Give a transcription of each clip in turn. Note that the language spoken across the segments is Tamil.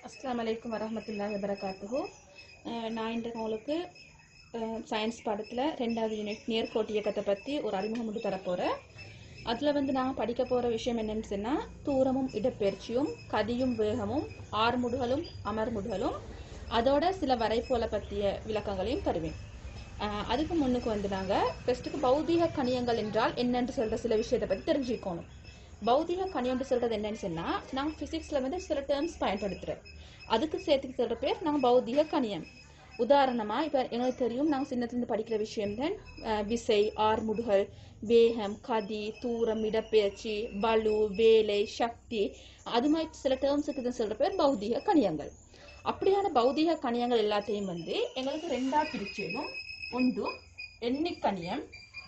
அஸ்ஸலாமு அலைக்கும் வரஹ்மத்துல்லாஹி வபரகாத்துஹு அஹ் நான் இன்றைக்கு உங்களுக்கு சயின்ஸ் பாடத்தில் ரெண்டாவது யூனிட் நேர்கோட்டு இயக்கத்தை பற்றி ஒரு அறிமுகம் மட்டும் தரப்போகிறேன் அதில் வந்து நான் படிக்க போகிற விஷயம் என்னன்னு சொன்னால் தூரமும் இடப்பெயர்ச்சியும் கதியும் வேகமும் ஆறுமுடுகளும் அமர்முடுகளும் அதோட சில வரைபோலை பற்றிய விளக்கங்களையும் தருவேன் அஹ் அதுக்கு முன்னுக்கு வந்து நாங்கள் ஃபஸ்ட்டுக்கு பௌதீக கணியங்கள் என்றால் என்னன்னு சொல்கிற சில விஷயத்தை பற்றி தெரிஞ்சுக்கணும் பௌதிக கணியம்னு சொல்றது என்னன்னு சொன்னா நான் பிசிக்ஸ்ல வந்து சில டேர்ம்ஸ் பயன்படுத்துறேன் அதுக்கு சேர்த்து சொல்ற பேர் நாங்கள் பௌதிக கணியம் உதாரணமா இப்ப எங்களுக்கு தெரியும் நாங்கள் சின்னத்துலேருந்து படிக்கிற விஷயம் தான் விசை ஆர்முடுகள் வேகம் கதி தூரம் இடப்பெயர்ச்சி பலு வேலை சக்தி அது மாதிரி சில டேர்ம்ஸுக்கு சொல்ற பேர் பௌதிக கணியங்கள் அப்படியான பௌதிக கணியங்கள் எல்லாத்தையும் வந்து எங்களுக்கு ரெண்டா பிரிச்சதும் ஒன்று எண்ணிக்கணியம்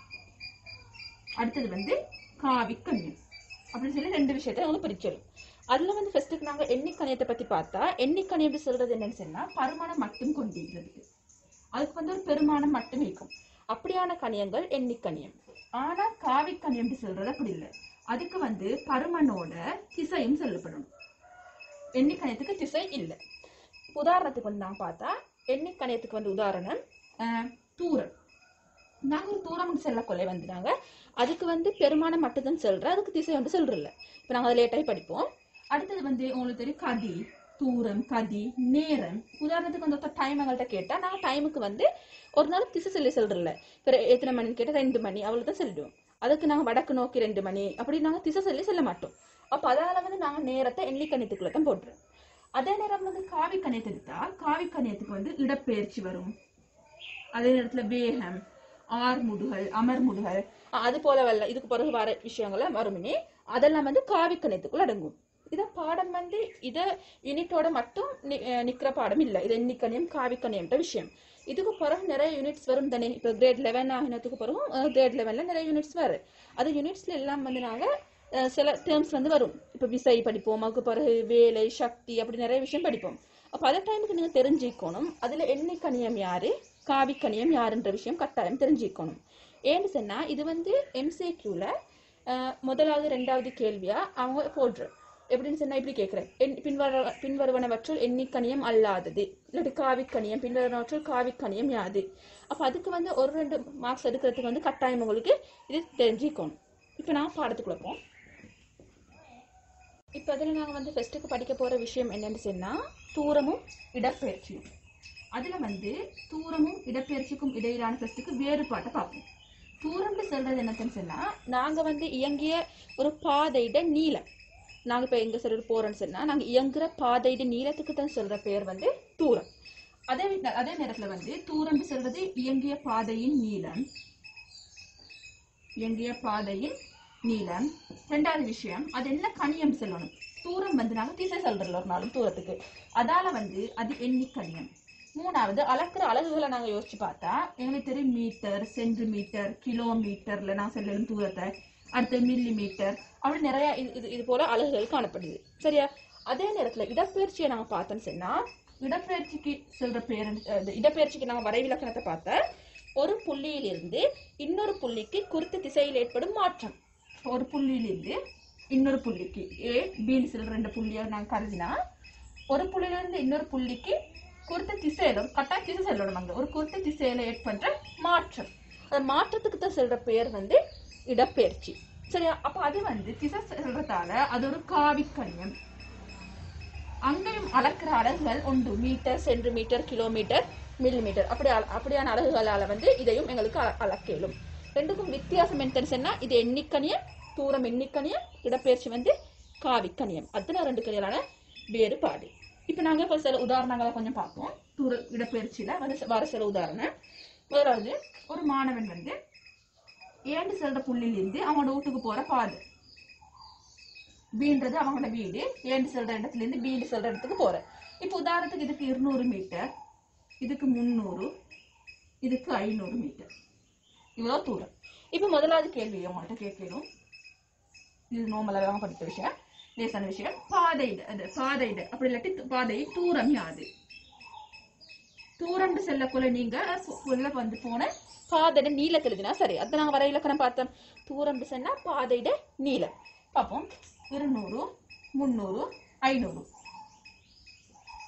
அடுத்தது வந்து காவிக்கணியம் அப்படின்னு சொல்லி ரெண்டு விஷயத்தை உங்களுக்கு பிரிச்சிடும் அதுல வந்து ஃபர்ஸ்ட்டுக்கு நாங்க எண்ணிக்கணியத்தை பத்தி பார்த்தா எண்ணிக்கணியம் எப்படி சொல்றது என்னன்னு சொன்னா பருமானம் மட்டும் கொண்டிருக்கிறதுக்கு அதுக்கு வந்து ஒரு பெருமானம் மட்டும் இருக்கும் அப்படியான கணியங்கள் எண்ணிக்கணியம் ஆனா காவிக்கணியம் சொல்றது அப்படி இல்லை அதுக்கு வந்து பருமனோட திசையும் சொல்லப்படணும் எண்ணிக்கணியத்துக்கு திசை இல்லை உதாரணத்துக்கு வந்து நான் பார்த்தா எண்ணிக்கணியத்துக்கு வந்து உதாரணம் அஹ், தூரம் நாங்க ஒரு தூரம் செல்லக்கொள்ளை வந்து நாங்க அதுக்கு வந்து பெருமானம் மட்டும்தான் சொல்றேன் அதுக்கு திசை வந்து சொல்றல இப்ப நாங்க அதை லேட்டாகி படிப்போம் அடுத்தது வந்து உங்களுக்கு தெரியும் கதி தூரம் கதி நேரம் உதாரணத்துக்கு வந்து ஒருத்தர் டைம் எங்கள்கிட்ட கேட்டா நாங்க டைமுக்கு வந்து ஒரு நாள் திசை சொல்லி சொல்றல இப்ப எத்தனை மணின்னு கேட்டா ரெண்டு மணி அவ்வளவு தான் சொல்லிடுவோம் அதுக்கு நாங்க வடக்கு நோக்கி ரெண்டு மணி அப்படி நாங்க திசை சொல்லி சொல்ல மாட்டோம் அப்ப அதனால வந்து நாங்க நேரத்தை எண்ணிக்கணியத்துக்குள்ள தான் போட்டுறோம் அதே நேரம் வந்து காவி கணியத்தை எடுத்தா காவி கணியத்துக்கு வந்து இடப்பெயர்ச்சி வரும் அதே நேரத்துல வேகம் ஆர்முடுகள் அமர்முடுகள் அஹ் அது போல வல்ல இதுக்கு பிறகு வர விஷயங்கள்லாம் வருமினே அதெல்லாம் வந்து காவிக்கணியத்துக்குள்ள அடங்கும் இத பாடம் வந்து இத யூனிட்டோட மட்டும் நி- அஹ் நிக்கிற பாடம் இல்ல இது எண்ணிக்கணியம் காவிக்கணியம்ன்ற விஷயம் இதுக்கு பிறகு நிறைய யூனிட்ஸ் வரும் தானே இப்போ கிரேட் லெவன் ஆகினதுக்கு பிறகும் கிரேட் லெவன்ல நிறைய யூனிட்ஸ் வரும் அது யூனிட்ஸ்ல எல்லாம் வந்து நாங்க அஹ் சில டேர்ம்ஸ் வந்து வரும் இப்போ விசை படிப்போம் அதுக்கு பிறகு வேலை சக்தி அப்படி நிறைய விஷயம் படிப்போம் அப்போ அந்த டைமுக்கு நீங்க தெரிஞ்சுக்கணும் அதுல எண்ணிக்கணியம் யாரு காவிக்கணியம் யாருன்ற விஷயம் கட்டாயம் தெரிஞ்சுக்கணும் ஏன்னு சொன்னா இது வந்து எம்சிக்யூல முதலாவது ரெண்டாவது கேள்வியா அவங்க போடுற எப்படின்னு சொன்னா இப்படி கேட்கிறேன் எண் பின்வர பின்வருவனவற்றுள் எண்ணிக்கணியம் அல்லாதது இல்லாட்டி காவிக்கணியம் பின்வருவனவற்றுள் காவிக்கணியம் யாது அப்ப அதுக்கு வந்து ஒரு ரெண்டு மார்க்ஸ் எடுக்கிறதுக்கு வந்து கட்டாயம் உங்களுக்கு இது தெரிஞ்சுக்கணும் இப்போ நான் பாடத்துக்குள்ள போம் இப்போ அதில் நாங்கள் வந்து ஃபெஸ்ட்டுக்கு படிக்க போகிற விஷயம் என்னன்னு சொன்னால் தூரமும் இடப்பெயர்ச்சியும் அதில் வந்து தூரமும் இடப்பெயர்ச்சிக்கும் இடையிலான ஃபெஸ்ட்டுக்கு வேறுபாட்டை பார்ப்போம் தூரம்னு சொல்கிறது என்னன்னு சொன்னால் நாங்கள் வந்து இயங்கிய ஒரு பாதையிட நீளம் நாங்கள் இப்போ எங்கே சொல்கிற போகிறோன்னு சொன்னால் நாங்கள் இயங்குற பாதையிட நீளத்துக்கு தான் சொல்கிற பேர் வந்து தூரம் அதே வி- அதே நேரத்தில் வந்து தூரம்னு சொல்கிறது இயங்கிய பாதையின் நீளம் இயங்கிய பாதையின் நீளம் ரெண்டாவது விஷயம் அது என்ன கணியம் சொல்லணும் தூரம் வந்து நாங்க திசை சொல்றோம் ஒரு நாளும் தூரத்துக்கு அதால வந்து அது எண்ணி கணியம் மூணாவது அளக்குற அலகுகளை நாங்க யோசிச்சு பார்த்தா எங்களுக்கு தெரியும் மீட்டர் சென்டிமீட்டர் கிலோமீட்டர்ல நான் சொல்லணும் தூரத்தை அடுத்து மில்லி மீட்டர் அப்படி நிறைய இது இது இது போல அலகுகள் காணப்படுது சரியா அதே நேரத்துல இடப்பெயர்ச்சியை நாங்க பார்த்தோம்னு சொன்னா இடப்பெயர்ச்சிக்கு சொல்ற பேர் என்ன- அஹ் இடப்பெயர்ச்சிக்கு நாங்க வரைவிலக்கணத்தை பார்த்தா ஒரு புள்ளியிலிருந்து இன்னொரு புள்ளிக்கு குறித்த திசையில் ஏற்படும் மாற்றம் ஒரு புள்ளியிலிருந்து இன்னொரு புள்ளிக்கு ஏ பின்னு சொல்ற ரெண்டு புள்ளியை நாங்க கருதினா ஒரு புள்ளியிலிருந்து இன்னொரு புள்ளிக்கு குறித்த திசையில கட்டாய திசை சொல்லணும் அங்க ஒரு குறித்த திசையில ஏற்படுற மாற்றம் அந்த மாற்றத்துக்கு தான் சொல்ற பேர் வந்து இடப்பெயர்ச்சி சரியா அப்ப அது வந்து திசை சொல்றதால அது ஒரு காவிக்கணியம் அங்கேயும் அளக்கிற அலகுகள் உண்டு மீட்டர் சென்டிமீட்டர் கிலோமீட்டர் மில்லிமீட்டர் அப்படி அள- அப்படியான அலகுகளால வந்து இதையும் எங்களுக்கு அள- அளக்கலும் ரெண்டுக்கும் வித்தியாசம் என்னன்னு சொன்னா இது எண்ணிக்கணியம் தூரம் எண்ணிக்கணியம் இடப்பெயர்ச்சி வந்து காவிக்கணியம் அதுல ரெண்டு கணியலான வேறுபாடு இப்ப நாங்க இப்ப சில உதாரணங்களை கொஞ்சம் பார்ப்போம் தூர இடப்பெயர்ச்சியில வந்து ச- வர சில உதாரணம் முதலாவது ஒரு மாணவன் வந்து ஏண்டு செல்ற புள்ளியிலிருந்து அவனோட வீட்டுக்கு போற பாதை பீன்றது அவங்களோட வீடு ஏண்டு செல்ற இடத்துல இருந்து பீண்டு செல்ற இடத்துக்கு போறேன் இப்போ உதாரணத்துக்கு இதுக்கு இருநூறு மீட்டர் இதுக்கு முந்நூறு இதுக்கு ஐநூறு மீட்டர் இவ்வளவு தூரம் இப்போ முதலாவது கேள்வி உங்கள்கிட்ட கேட்கணும் இது நோமலாக அவங்க படித்த விஷயம் லேசான விஷயம் பாதையிட அது பாதையிட அப்படி இல்லாட்டி து- பாதை தூரம் யாது தூரம்னு செல்லக்குள்ள நீங்க உள்ள வந்து போன பாதையிட நீளத்தில் எழுதினா சரி அதை நாங்க வர இலக்கணம் பார்த்தோம் தூரம்னு சொன்னா பாதையிட நீளம் பார்ப்போம் இருநூறு முந்நூறு ஐநூறு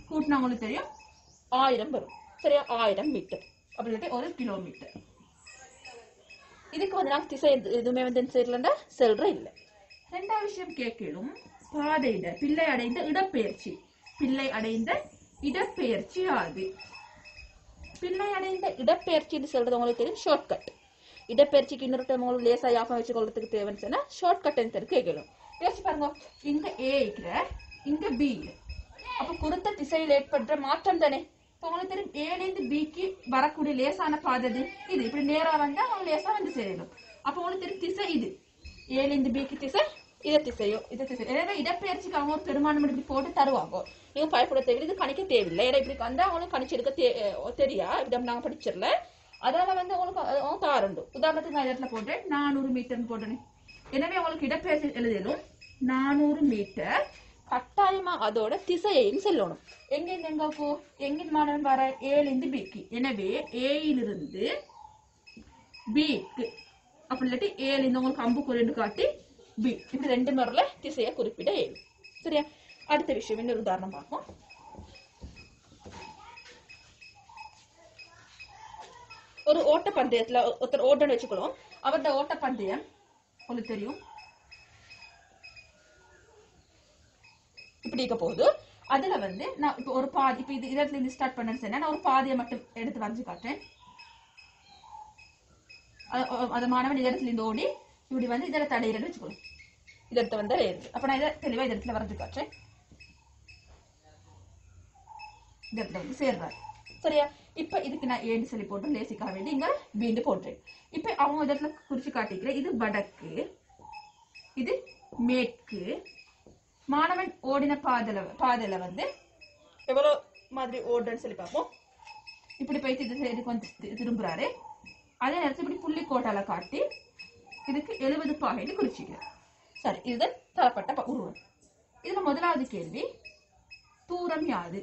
கூட்டினா உங்களுக்கு தெரியும் ஆயிரம் வரும் சரியா ஆயிரம் மீட்டர் அப்படி இல்லாட்டி ஒரு கிலோமீட்டர் இதுக்கு வந்து நாங்க திசை எது- எதுவுமே வந்து என்ன செய்யலன்னா செல்ற இல்லை ரெண்டாவது விஷயம் கேட்கலும் பாதையிட பிள்ளை அடைந்த இடப்பெயர்ச்சி பிள்ளை அடைந்த இடப்பெயர்ச்சி ஆது பிள்ளை அடைந்த இடப்பெயர்ச்சின்னு சொல்றது உங்களுக்கு தெரியும் ஷார்ட்கட் இடப்பெயர்ச்சிக்கு இன்னொரு டைம் உங்களுக்கு லேசா யாபம் வச்சுக்கொள்றதுக்கு தேவைன்னு சொன்னா ஷார்ட்கட் தெரியும் கேட்கணும் யோசிச்சு பாருங்க இங்க ஏ இருக்கிற இங்க பி அப்ப கொடுத்த திசையில் ஏற்படுற மாற்றம் தானே இப்ப உங்களுக்கு தெரியும் ஏல இருந்து பிக்கு வரக்கூடிய லேசான பாதை இது இது இப்படி நேரா வந்தா அவங்க லேசா வந்து சேரணும் அப்ப உங்களுக்கு தெரியும் திசை இது ஏல இருந்து பிக்கு திசை இத திசையோ இத திசை எனவே இடப்பெயர்ச்சிக்கு அவங்க ஒரு பெருமானம் இப்படி போட்டு தருவாங்க நீங்க பயப்பட தேவையில்லை இது கணிக்க தேவையில்லை ஏன்னா இப்படி வந்தா அவங்களுக்கு கணிச்செடுக்க தே அஹ் தெரியா இப்படி நாங்க படிச்சிடல அதனால வந்து உங்களுக்கு அது- அவங்க தாரண்டு உதாரணத்துக்கு நான் இந்த இடத்துல போட்டேன் நானூறு மீட்டர்னு போட்டேன் எனவே உங்களுக்கு இடப்பெயர்ச்சி எழுதிடும் நானூறு மீட்டர் கட்டாயமா அதோட திசையையும் செல்லணும் எங்க இருந்து எங்க போ எங்க மாணவன் வர ஏல இருந்து பிக்கு எனவே ஏயிலிருந்து பிக்கு அப்படி இல்லாட்டி ஏல இருந்து உங்களுக்கு அம்பு குறிண்டு காட்டி பி இப்படி ரெண்டு முறையில திசையை குறிப்பிட ஏழு சரியா அடுத்த விஷயம் இன்னொரு உதாரணம் பார்ப்போம் ஒரு ஓட்ட பந்தயத்துல ஒ- ஒருத்தர் ஓட்டன்னு வச்சுக்கிறோம் அவரோட ஓட்ட பந்தயம் உங்களுக்கு தெரியும் இப்படி இருக்க போகுது அதுல வந்து நான் இப்போ ஒரு பாதி இப்போ இது இடத்துல இருந்து ஸ்டார்ட் பண்ணேன்னு சொன்னா நான் ஒரு பாதியை மட்டும் எடுத்து வரைஞ்சு காட்டுறேன் அ- அ- அந்த மாணவன் இந்த இடத்துல இருந்து ஓடி இப்படி வந்து இதில் தடையிறன்னு வச்சுக்கணும் இந்த இடத்த வந்து அடையிறது அப்ப நான் இதை தெளிவா இந்த இடத்துல வரைஞ்சு காட்டுறேன் இந்த இடத்துல வந்து சேர்றாரு சரியா இப்ப இதுக்கு நான் ஏன்னு சொல்லி போட்டு லேசிக்காக வேண்டி இங்க பீண்டு போட்டேன் இப்ப அவங்க இந்த இடத்துல குறிச்சு காட்டிக்கிறேன் இது வடக்கு இது மேற்கு மாணவன் ஓடின பாதையில பாதையில வந்து எவ்வளவு மாதிரி ஓடுறேன்னு சொல்லி பார்ப்போம் இப்படி போயிட்டு இது இதுக்கு வந்து தி- திரும்புறாரு அதே நேரத்தில் இப்படி புள்ளி கோட்டால காட்டி இதுக்கு எழுபது பாகைன்னு குறிச்சிக்கிறார் சரி இது தரப்பட்ட ப- உருவம் இதுல முதலாவது கேள்வி தூரம் யாது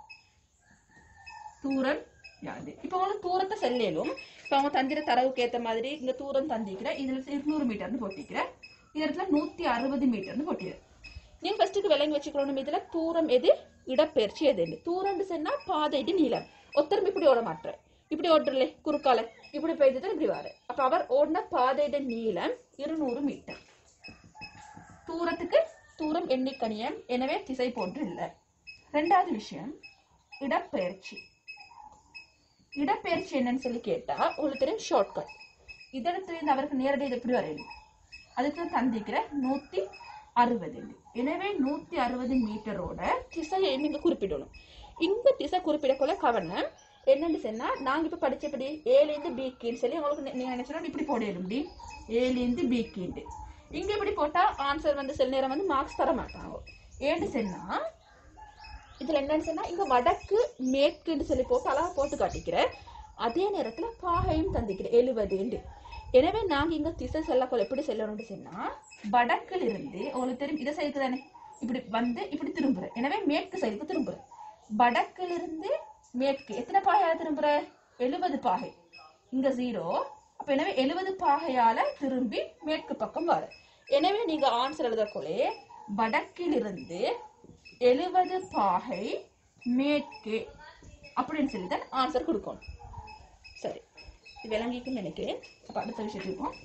தூரம் யாது இப்ப உங்களுக்கு தூரத்தை செல்லும் இப்ப அவங்க தந்திர தரவுக்கு ஏத்த மாதிரி இங்க தூரம் தந்திக்கிற இதுல இருநூறு மீட்டர்னு போட்டிக்கிற இந்த இடத்துல நூத்தி அறுபது மீட்டர்னு போட்டிக்கிற நீங்க ஃபர்ஸ்ட்டுக்கு விளங்கி வச்சுக்கணும் இதுல தூரம் எது இடப்பெயர்ச்சி எது தூரம்னு சொன்னா பாதைட்டு நீளம் ஒருத்தரும் இப்படி ஓட மாட்டேன் இப்படி ஓடுறலே குறுக்கால இப்படி போயிட்டு இப்படி வாரு அப்ப அவர் ஓடின பாதையிட நீளம் இருநூறு மீட்டர் தூரத்துக்கு தூரம் எண்ணிக்கணியம் எனவே திசை போன்று இல்லை ரெண்டாவது விஷயம் இடப்பெயர்ச்சி இடப்பெயர்ச்சி என்னன்னு சொல்லி கேட்டா உங்களுக்கு தெரியும் ஷார்ட்கட் இதடத்துல இருந்து அவருக்கு நேரடி இது எப்படி வரையணும் அதுக்கு நான் தந்திக்கிற நூத்தி அறுபது எனவே நூத்தி அறுபது மீட்டரோட திசையை நீங்க குறிப்பிடணும் இந்த திசை குறிப்பிடக்குள்ள கவனம் என்னன்னு சொன்னா நாங்க இப்ப படிச்சபடி ஏல இருந்து பிக்கின்னு சொல்லி உங்களுக்கு நீ- நீங்க நினைச்சா இப்படி போடணும் இப்படி ஏல இருந்து பிக்கிண்டு இங்க இப்படி போட்டா ஆன்சர் வந்து சில நேரம் வந்து மார்க்ஸ் தர மாட்டாங்க ஏன்னு சொன்னா இதுல என்னன்னு சொன்னா இங்க வடக்கு மேற்குன்னு சொல்லி போட்டு அழகா போட்டு காட்டிக்கிறேன் அதே நேரத்துல பாகையும் தந்திக்கிறேன் எழுபதுண்டு எனவே நாங்க இங்க திசை செல்லக்கோள் எப்படி செல்லணும்னு சொன்னா வடக்குல இருந்து உங்களுக்கு தெரியும் இதை சைடுக்கு தானே இப்படி வந்து இப்படி திரும்புற எனவே மேற்கு சைடுக்கு திரும்புற வடக்குல இருந்து மேற்கு எத்தனை பாகையால திரும்புற எழுபது பாகை இங்க ஜீரோ அப்ப எனவே எழுபது பாகையால திரும்பி மேற்கு பக்கம் வர எனவே நீங்க ஆன்சர் எழுதக்குள்ளே வடக்கிலிருந்து எழுபது பாகை மேற்கு அப்படின்னு சொல்லி தான் ஆன்சர் கொடுக்கணும் சரி இது விளங்கிக்குன்னு நினைக்கிறேன் அப்ப அடுத்த விஷயத்துக்கு போம்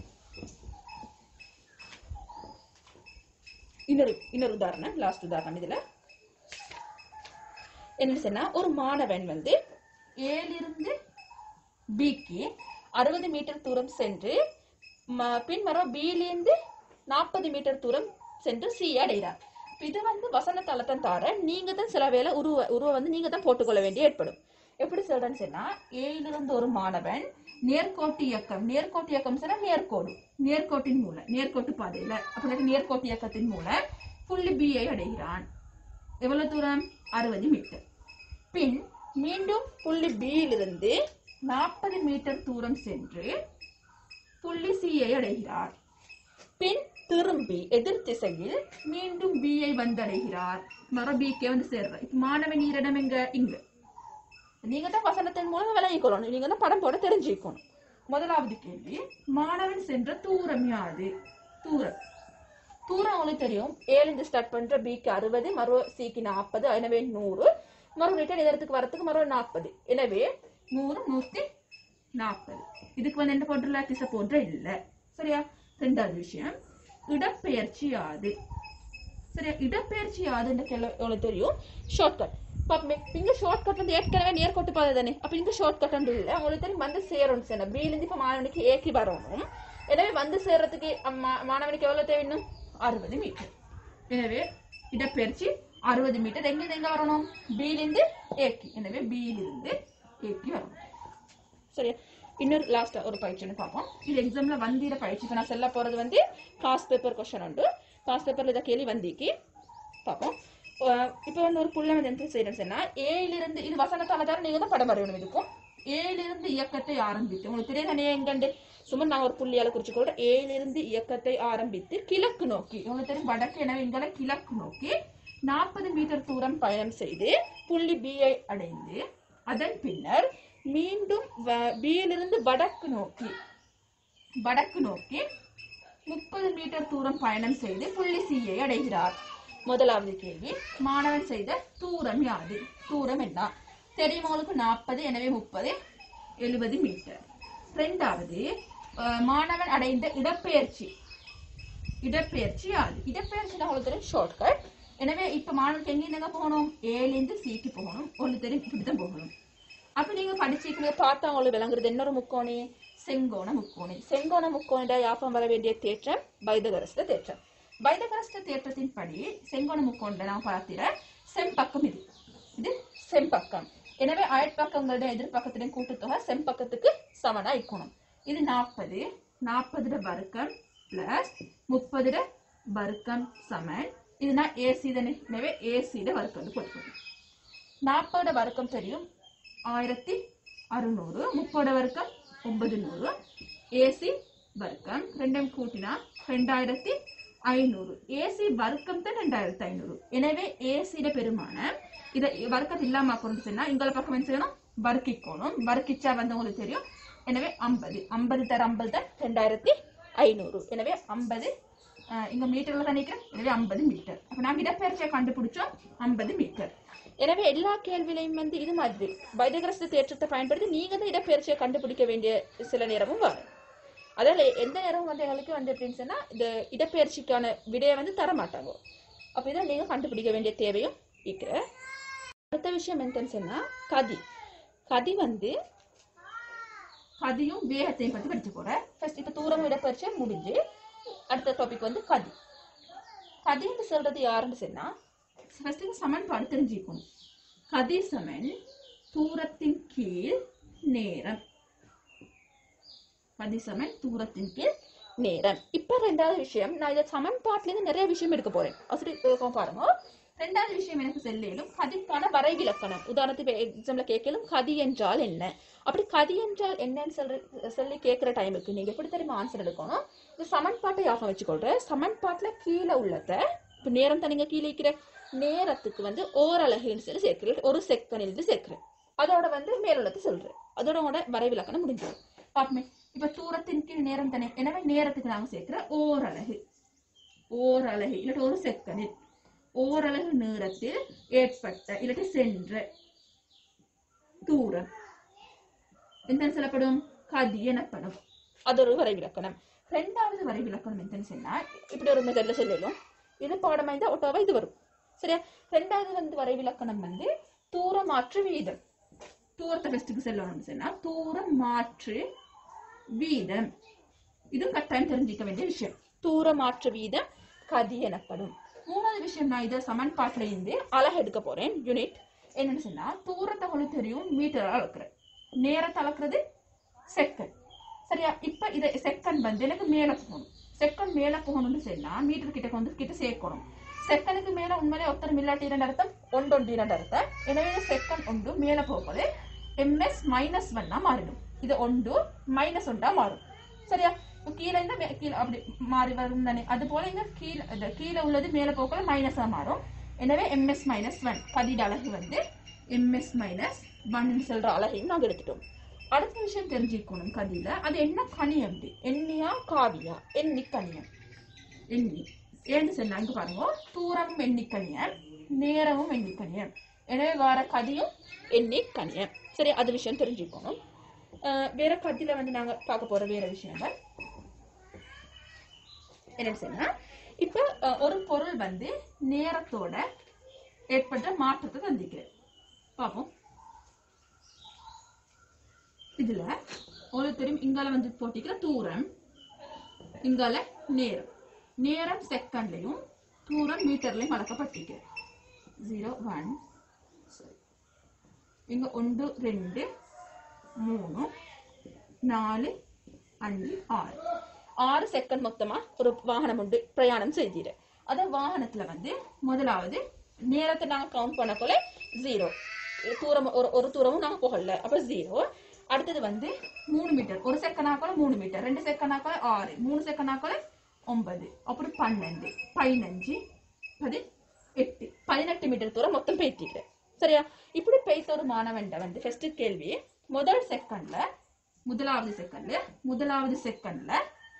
இன்னொரு இன்னொரு உதாரணம் லாஸ்ட் உதாரணம் இதுல என்ன சொன்னா ஒரு மாணவன் வந்து ஏலிருந்து பிக்கு அறுபது மீட்டர் தூரம் சென்று ம- பின்வரும் பியிலிருந்து நாற்பது மீட்டர் தூரம் சென்று சி அடைகிறார் இப்ப இது வந்து வசன தளத்தம் தார நீங்க தான் சில வேளை உருவ உருவ வந்து நீங்க தான் போட்டுக்கொள்ள வேண்டிய ஏற்படும் எப்படி சொல்றேன்னு சொன்னா ஏயிலிருந்து ஒரு மாணவன் நேர்கோட்டு இயக்கம் நேர்கோட்டு இயக்கம் சொன்னா நேர்கோடு நேர்கோட்டின் மூலம் நேர்கோட்டு பாதையில அப்படி நேர்கோட்டு இயக்கத்தின் மூலம் புள்ளி B ஐ அடைகிறான் எவ்வளவு தூரம் அறுபது மீட்டர் பின் மீண்டும் புள்ளி B யிலிருந்து நாற்பது மீட்டர் தூரம் சென்று புள்ளி C ஐ அடைகிறார் பின் திரும்பி எதிர் திசையில் மீண்டும் B ஐ வந்தடைகிறார் மர B க்கே வந்து சேர்றார் இப்ப மாணவன் ஈரிடம் எங்க இங்க நீங்க தான் வசனத்தின் மூலம் விளங்கிக்கொள்ளணும் நீங்க தான் படம் போட தெரிஞ்சுக்கணும் முதலாவது கேள்வி மாணவன் சென்ற தூரம் யாது தூரம் தூரம் உங்களுக்கு தெரியும் ஏழுந்து ஸ்டார்ட் பண்ற பிக்கு அறுபது மறு சிக்கு நாற்பது எனவே நூறு மறு ரிட்டர்ன் இடத்துக்கு வரத்துக்கு மறு நாற்பது எனவே நூறு நூத்தி நாற்பது இதுக்கு வந்து என்ன போட்டுல திசை போன்ற இல்ல சரியா ரெண்டாவது விஷயம் இடப்பெயர்ச்சி யாது சரியா இடப்பெயர்ச்சி யாதுன்னு கேள்வி எவ்வளவு தெரியும் ஷார்ட்கட் பாப்பமே இங்க ஷார்ட்கட் வந்து ஏற்கனவே நேர்கோட்டு பாதை தானே அப்ப இங்க ஷார்ட்கட் வந்து இல்ல உங்களுக்கு தெரியும் வந்து சேரணும் சார் பில இருந்து இப்ப மாணவனுக்கு ஏக்கி வரணும் எனவே வந்து சேர்றதுக்கு அம்மா- மாணவனுக்கு எவ்வளவு தேவை இன்னும் அறுபது மீட்டர் எனவே இடப்பெயர்ச்சி அறுபது மீட்டர் எங்க இருந்து எங்க வரணும் பில இருந்து ஏக்கி எனவே பியில இருந்து ஏக்கி வரணும் சரியா இன்னொரு லாஸ்டா ஒரு பயிற்சி ஒன்று பார்ப்போம் இது எக்ஸாம்ல வந்திர பயிற்சி இப்போ நான் சொல்ல போறது வந்து காஸ்ட் பேப்பர் கொஸ்டின் உண்டு காஸ்ட் பேப்பர்ல இதை கேள்வி வந்திக்கு பார்ப்போம் அஹ் இப்போ வந்து ஒரு புள்ள வந்து என்ன செய்யணும் சொன்னா ஏழிலிருந்து இது வசனத்தால தான் நீங்க தான் படம் வரையணும் இதுக்கும் ஏழிலிருந்து இயக்கத்தை ஆரம்பித்து உங்களுக்கு தெரியாத எங்கண்டு சும்மா நான் ஒரு புள்ளியால குறிச்சு கொள்றேன் ஏழிலிருந்து இயக்கத்தை ஆரம்பித்து கிழக்கு நோக்கி உங்களுக்கு தெரியும் வடக்கு எனவே இங்கே கிழக்கு நோக்கி நாற்பது மீட்டர் தூரம் பயணம் செய்து புள்ளி B ஐ அடைந்து அதன் பின்னர் மீண்டும் வ- B யிலிருந்து வடக்கு நோக்கி வடக்கு நோக்கி முப்பது மீட்டர் தூரம் பயணம் செய்து புள்ளி C ஐ அடைகிறார் முதலாவது கேள்வி மாணவன் செய்த தூரம் யாது தூரம் என்ன தெரியும் உங்களுக்கு நாற்பது எனவே முப்பது எழுபது மீட்டர் இரண்டாவது அஹ், மாணவன் அடைந்த இடப்பெயர்ச்சி இடப்பெயர்ச்சி யாது இடப்பெயர்ச்சி உங்களுக்கு தெரியும் ஷார்ட்கட் எனவே இப்ப மாணவனுக்கு எங்க எங்க போகணும் ஏல இருந்து சிக்கு போகணும் ஒன்று தெரியும் இப்படிதான் போகணும் அப்ப நீங்க படிச்சிருக்கீங்க பார்த்தா உங்களுக்கு விளங்குறது இன்னொரு முக்கோணி செங்கோண முக்கோணி செங்கோண முக்கோணிட யாப்பம் வர வேண்டிய தேற்றம் பைதகரஸ்த தேற்றம் பைதகரஸ்த தேற்றத்தின் படி செங்கோண முக்கோணிட நான் பார்த்திட செம்பக்கம் இது இது செம்பக்கம் எனவே அயற்பக்கங்களோட எதிர்பக்கத்தின் கூட்டுத்தொகை செம்பக்கத்துக்கு சமனா இருக்கணும் இது நாற்பது நாற்பதுட வர்க்கம் பிளஸ் முப்பதுட வர்க்கம் சமன் இது நான் ஏசி தானே எனவே ஏசிட வர்க்கம் போட்டுக்கணும் நாற்பது வர்க்கம் தெரியும் ஆயிரத்தி அறுநூறு முப்பது வர்க்கம் ஒன்பது நூறு ஏசி வர்க்கம் ரெண்டையும் கூட்டினா ரெண்டாயிரத்தி ஐநூறு ஏசி வர்க்கம் தான் ரெண்டாயிரத்தி ஐநூறு எனவே ஏசிட பெருமானம் இதை வர்க்கத்து இல்லாம கொண்டு சொன்னா இங்களை பக்கம் என்ன செய்யணும் வர்க்கிக்கணும் வர்க்கிச்சா வந்து உங்களுக்கு தெரியும் எனவே ஐம்பது ஐம்பது தர ஐம்பது தர ரெண்டாயிரத்தி ஐநூறு எனவே ஐம்பது இங்க மீட்டர்ல தான் நிற்கிறேன் எனவே ஐம்பது மீட்டர் அப்ப நாங்க இடப்பெயர்ச்சியை கண்டுபிடிச்சோம் ஐம்பது மீட்டர் எனவே எல்லா கேள்வியிலையும் வந்து இது மாதிரி பைதகரஸ்த தேற்றத்தை பயன்படுத்தி நீங்க தான் இடப்பெயர்ச்சியை கண்டுபிடிக்க வேண்டிய சில நேரமும் வரும் அதாவது எந்த நேரம் வந்து எங்களுக்கு வந்து எப்படின்னு சொன்னா இந்த இடப்பெயர்ச்சிக்கான விடையை வந்து தர மாட்டாங்க அப்ப இதை நீங்க கண்டுபிடிக்க வேண்டிய தேவையும் இருக்கிற அடுத்த விஷயம் என்னன்னு சொன்னா கதி கதி வந்து கதியும் வேகத்தையும் பத்தி படிச்சு போறேன் ஃபர்ஸ்ட் இப்ப தூரம் இடப்பெயர்ச்சி முடிஞ்சு அடுத்த டாபிக் வந்து கதி கதின்னு சொல்றது யாருன்னு சொன்னா ஃபர்ஸ்ட் சமன்பாடு தெரிஞ்சுக்கணும் கதி சமன் தூரத்தின் கீழ் நேரம் கதி சமன் தூரத்தின் கீழ் நேரம் இப்ப ரெண்டாவது விஷயம் நான் இதை சமன்பாட்டுல இருந்து நிறைய விஷயம் எடுக்க போறேன் அப்படி இருக்கும் பாருங்க ரெண்டாவது விஷயம் எனக்கு செல்லிலும் கதிக்கான வரைவிலக்கணம் உதாரணத்துக்கு எக்ஸாம்ல கேட்கலும் கதி என்றால் என்ன அப்படி கதி என்றால் என்னன்னு சொல்ற சொல்லி கேட்கிற டைமுக்கு நீங்க எப்படி தெரியுமா ஆன்சர் எடுக்கணும் இந்த சமன்பாட்டை ஞாபகம் வச்சுக்கொள்றேன் சமன்பாட்டுல கீழே உள்ளத இப்ப நேரம் தான் நீங்க கீழே இருக்கிற நேரத்துக்கு வந்து ஓரலகுன்னு சொல்லி சேர்க்கிறேன் ஒரு செகண்ட் சேர்க்கிறேன் அதோட வந்து மேலுள்ளத்தை சொல்றேன் அதோட உங்களோட வரைவிலக்கணம் முடிஞ்சது பாப்பமே இப்ப தூரத்தின் கீழ் நேரம் தானே எனவே நேரத்துக்கு நாங்க சேர்க்கிற ஓரலகு ஓரலகு இல்லாட்டி ஒரு செகண்ட் ஓரலகு நேரத்தில் ஏற்பட்ட இல்லாட்டி சென்ற தூரம் என்னன்னு சொல்லப்படும் கதி எனப்படும் அது ஒரு வரைவிலக்கணம் ரெண்டாவது வரைவிலக்கணம் என்னன்னு சொன்னா இப்படி ஒரு மெத்தட்ல சொல்லலும் இது பாடமாய்ந்தா ஒட்டாவா இது வரும் சரியா ரெண்டாவது வந்து வரைவிலக்கணம் வந்து தூர மாற்று வீதம் தூரத்தை ஃபெஸ்ட்டுக்கு செல்லணும்னு சொன்னா தூரம் மாற்று வீதம் இது கட்டாயம் தெரிஞ்சிக்க வேண்டிய விஷயம் தூர மாற்று வீதம் கதி எனப்படும் மூணாவது விஷயம் நான் இதை சமன்பாட்டுல இருந்து அழகு எடுக்க போறேன் யூனிட் என்னன்னு சொன்னா தூரத்தை உங்களுக்கு தெரியும் மீட்டர் அளக்குறேன் நேரத்தை அளக்குறது செகண்ட் சரியா இப்ப இதை செகண்ட் வந்து எனக்கு மேல போகணும் செகண்ட் மேல போகணும்னு சொன்னா மீட்டர் கிட்ட வந்து கிட்ட சேர்க்கணும் செகண்டுக்கு மேல உண்மையிலே ஒருத்தர் இல்லாட்டி இரண்டு அர்த்தம் ஒன்று ஒன்று இரண்டு அர்த்தம் எனவே செகண்ட் ஒன்று மேல போகும்போது எம்எஸ் மைனஸ் ஒன்னா மாறிடும் இது ஒன்று மைனஸ் ஒன்றா மாறும் சரியா இப்ப கீழே இருந்தா மே- கீழே அப்படி மாறி வரும் தானே அது போல இங்க கீழே இந்த கீழே உள்ளது மேல போகல மைனஸா மாறும் எனவே எம்எஸ் மைனஸ் ஒன் பதிட அழகு வந்து எம்எஸ் மைனஸ் ஒன் சொல்ற அழகையும் நாங்க எடுத்துட்டோம் அடுத்த விஷயம் தெரிஞ்சுக்கணும் கதியில அது என்ன கனி அப்படி எண்ணியா காவியா எண்ணி கனியம் எண்ணி ஏன்னு சொன்னா இங்க பாருங்க தூரமும் எண்ணிக்கணியம் நேரமும் எண்ணிக்கணியம் எனவே வார கதியும் எண்ணி கணியம் சரி அது விஷயம் தெரிஞ்சுக்கணும் அஹ் வேற கதியில வந்து நாங்க பார்க்க போற வேற விஷயங்கள் என்னன்னு சொன்னா இப்ப அஹ், ஒரு பொருள் வந்து நேரத்தோட ஏற்பட்ட மாற்றத்தை தந்திக்கிறேன் பார்ப்போம் இதுல ஒரு தெரியும் இங்கால வந்து போட்டிக்கிற தூரம் இங்கால நேரம் நேரம் செகண்ட்லயும் தூரம் மீட்டர்லயும் அளக்கப்பட்டிருக்கிறது ஜீரோ ஒன் இங்க ஒன்று ரெண்டு மூணு நாலு அஞ்சு ஆறு ஆறு செகண்ட் மொத்தமா ஒரு வாகனம் உண்டு பிரயாணம் செய்தீரு அத வாகனத்துல வந்து முதலாவது நேரத்தை நாங்க கவுண்ட் பண்ணக்குள்ள ஜீரோ தூரம் ஒரு ஒரு தூரமும் நாங்க போகல அப்ப ஜீரோ அடுத்தது வந்து மூணு மீட்டர் ஒரு செகண்ட் ஆக்கல மூணு மீட்டர் ரெண்டு செகண்ட் ஆக்கல ஆறு மூணு செகண்ட் ஆக்கல ஒன்பது அப்புறம் பன்னெண்டு பதினஞ்சு பதி எட்டு பதினெட்டு மீட்டர் தூரம் மொத்தம் பேத்திக்கிறேன் சரியா இப்படி பேச ஒரு மாணவன் வந்து ஃபர்ஸ்ட் கேள்வி முதல் செகண்ட்ல முதலாவது செகண்ட்ல முதலாவது செகண்ட்ல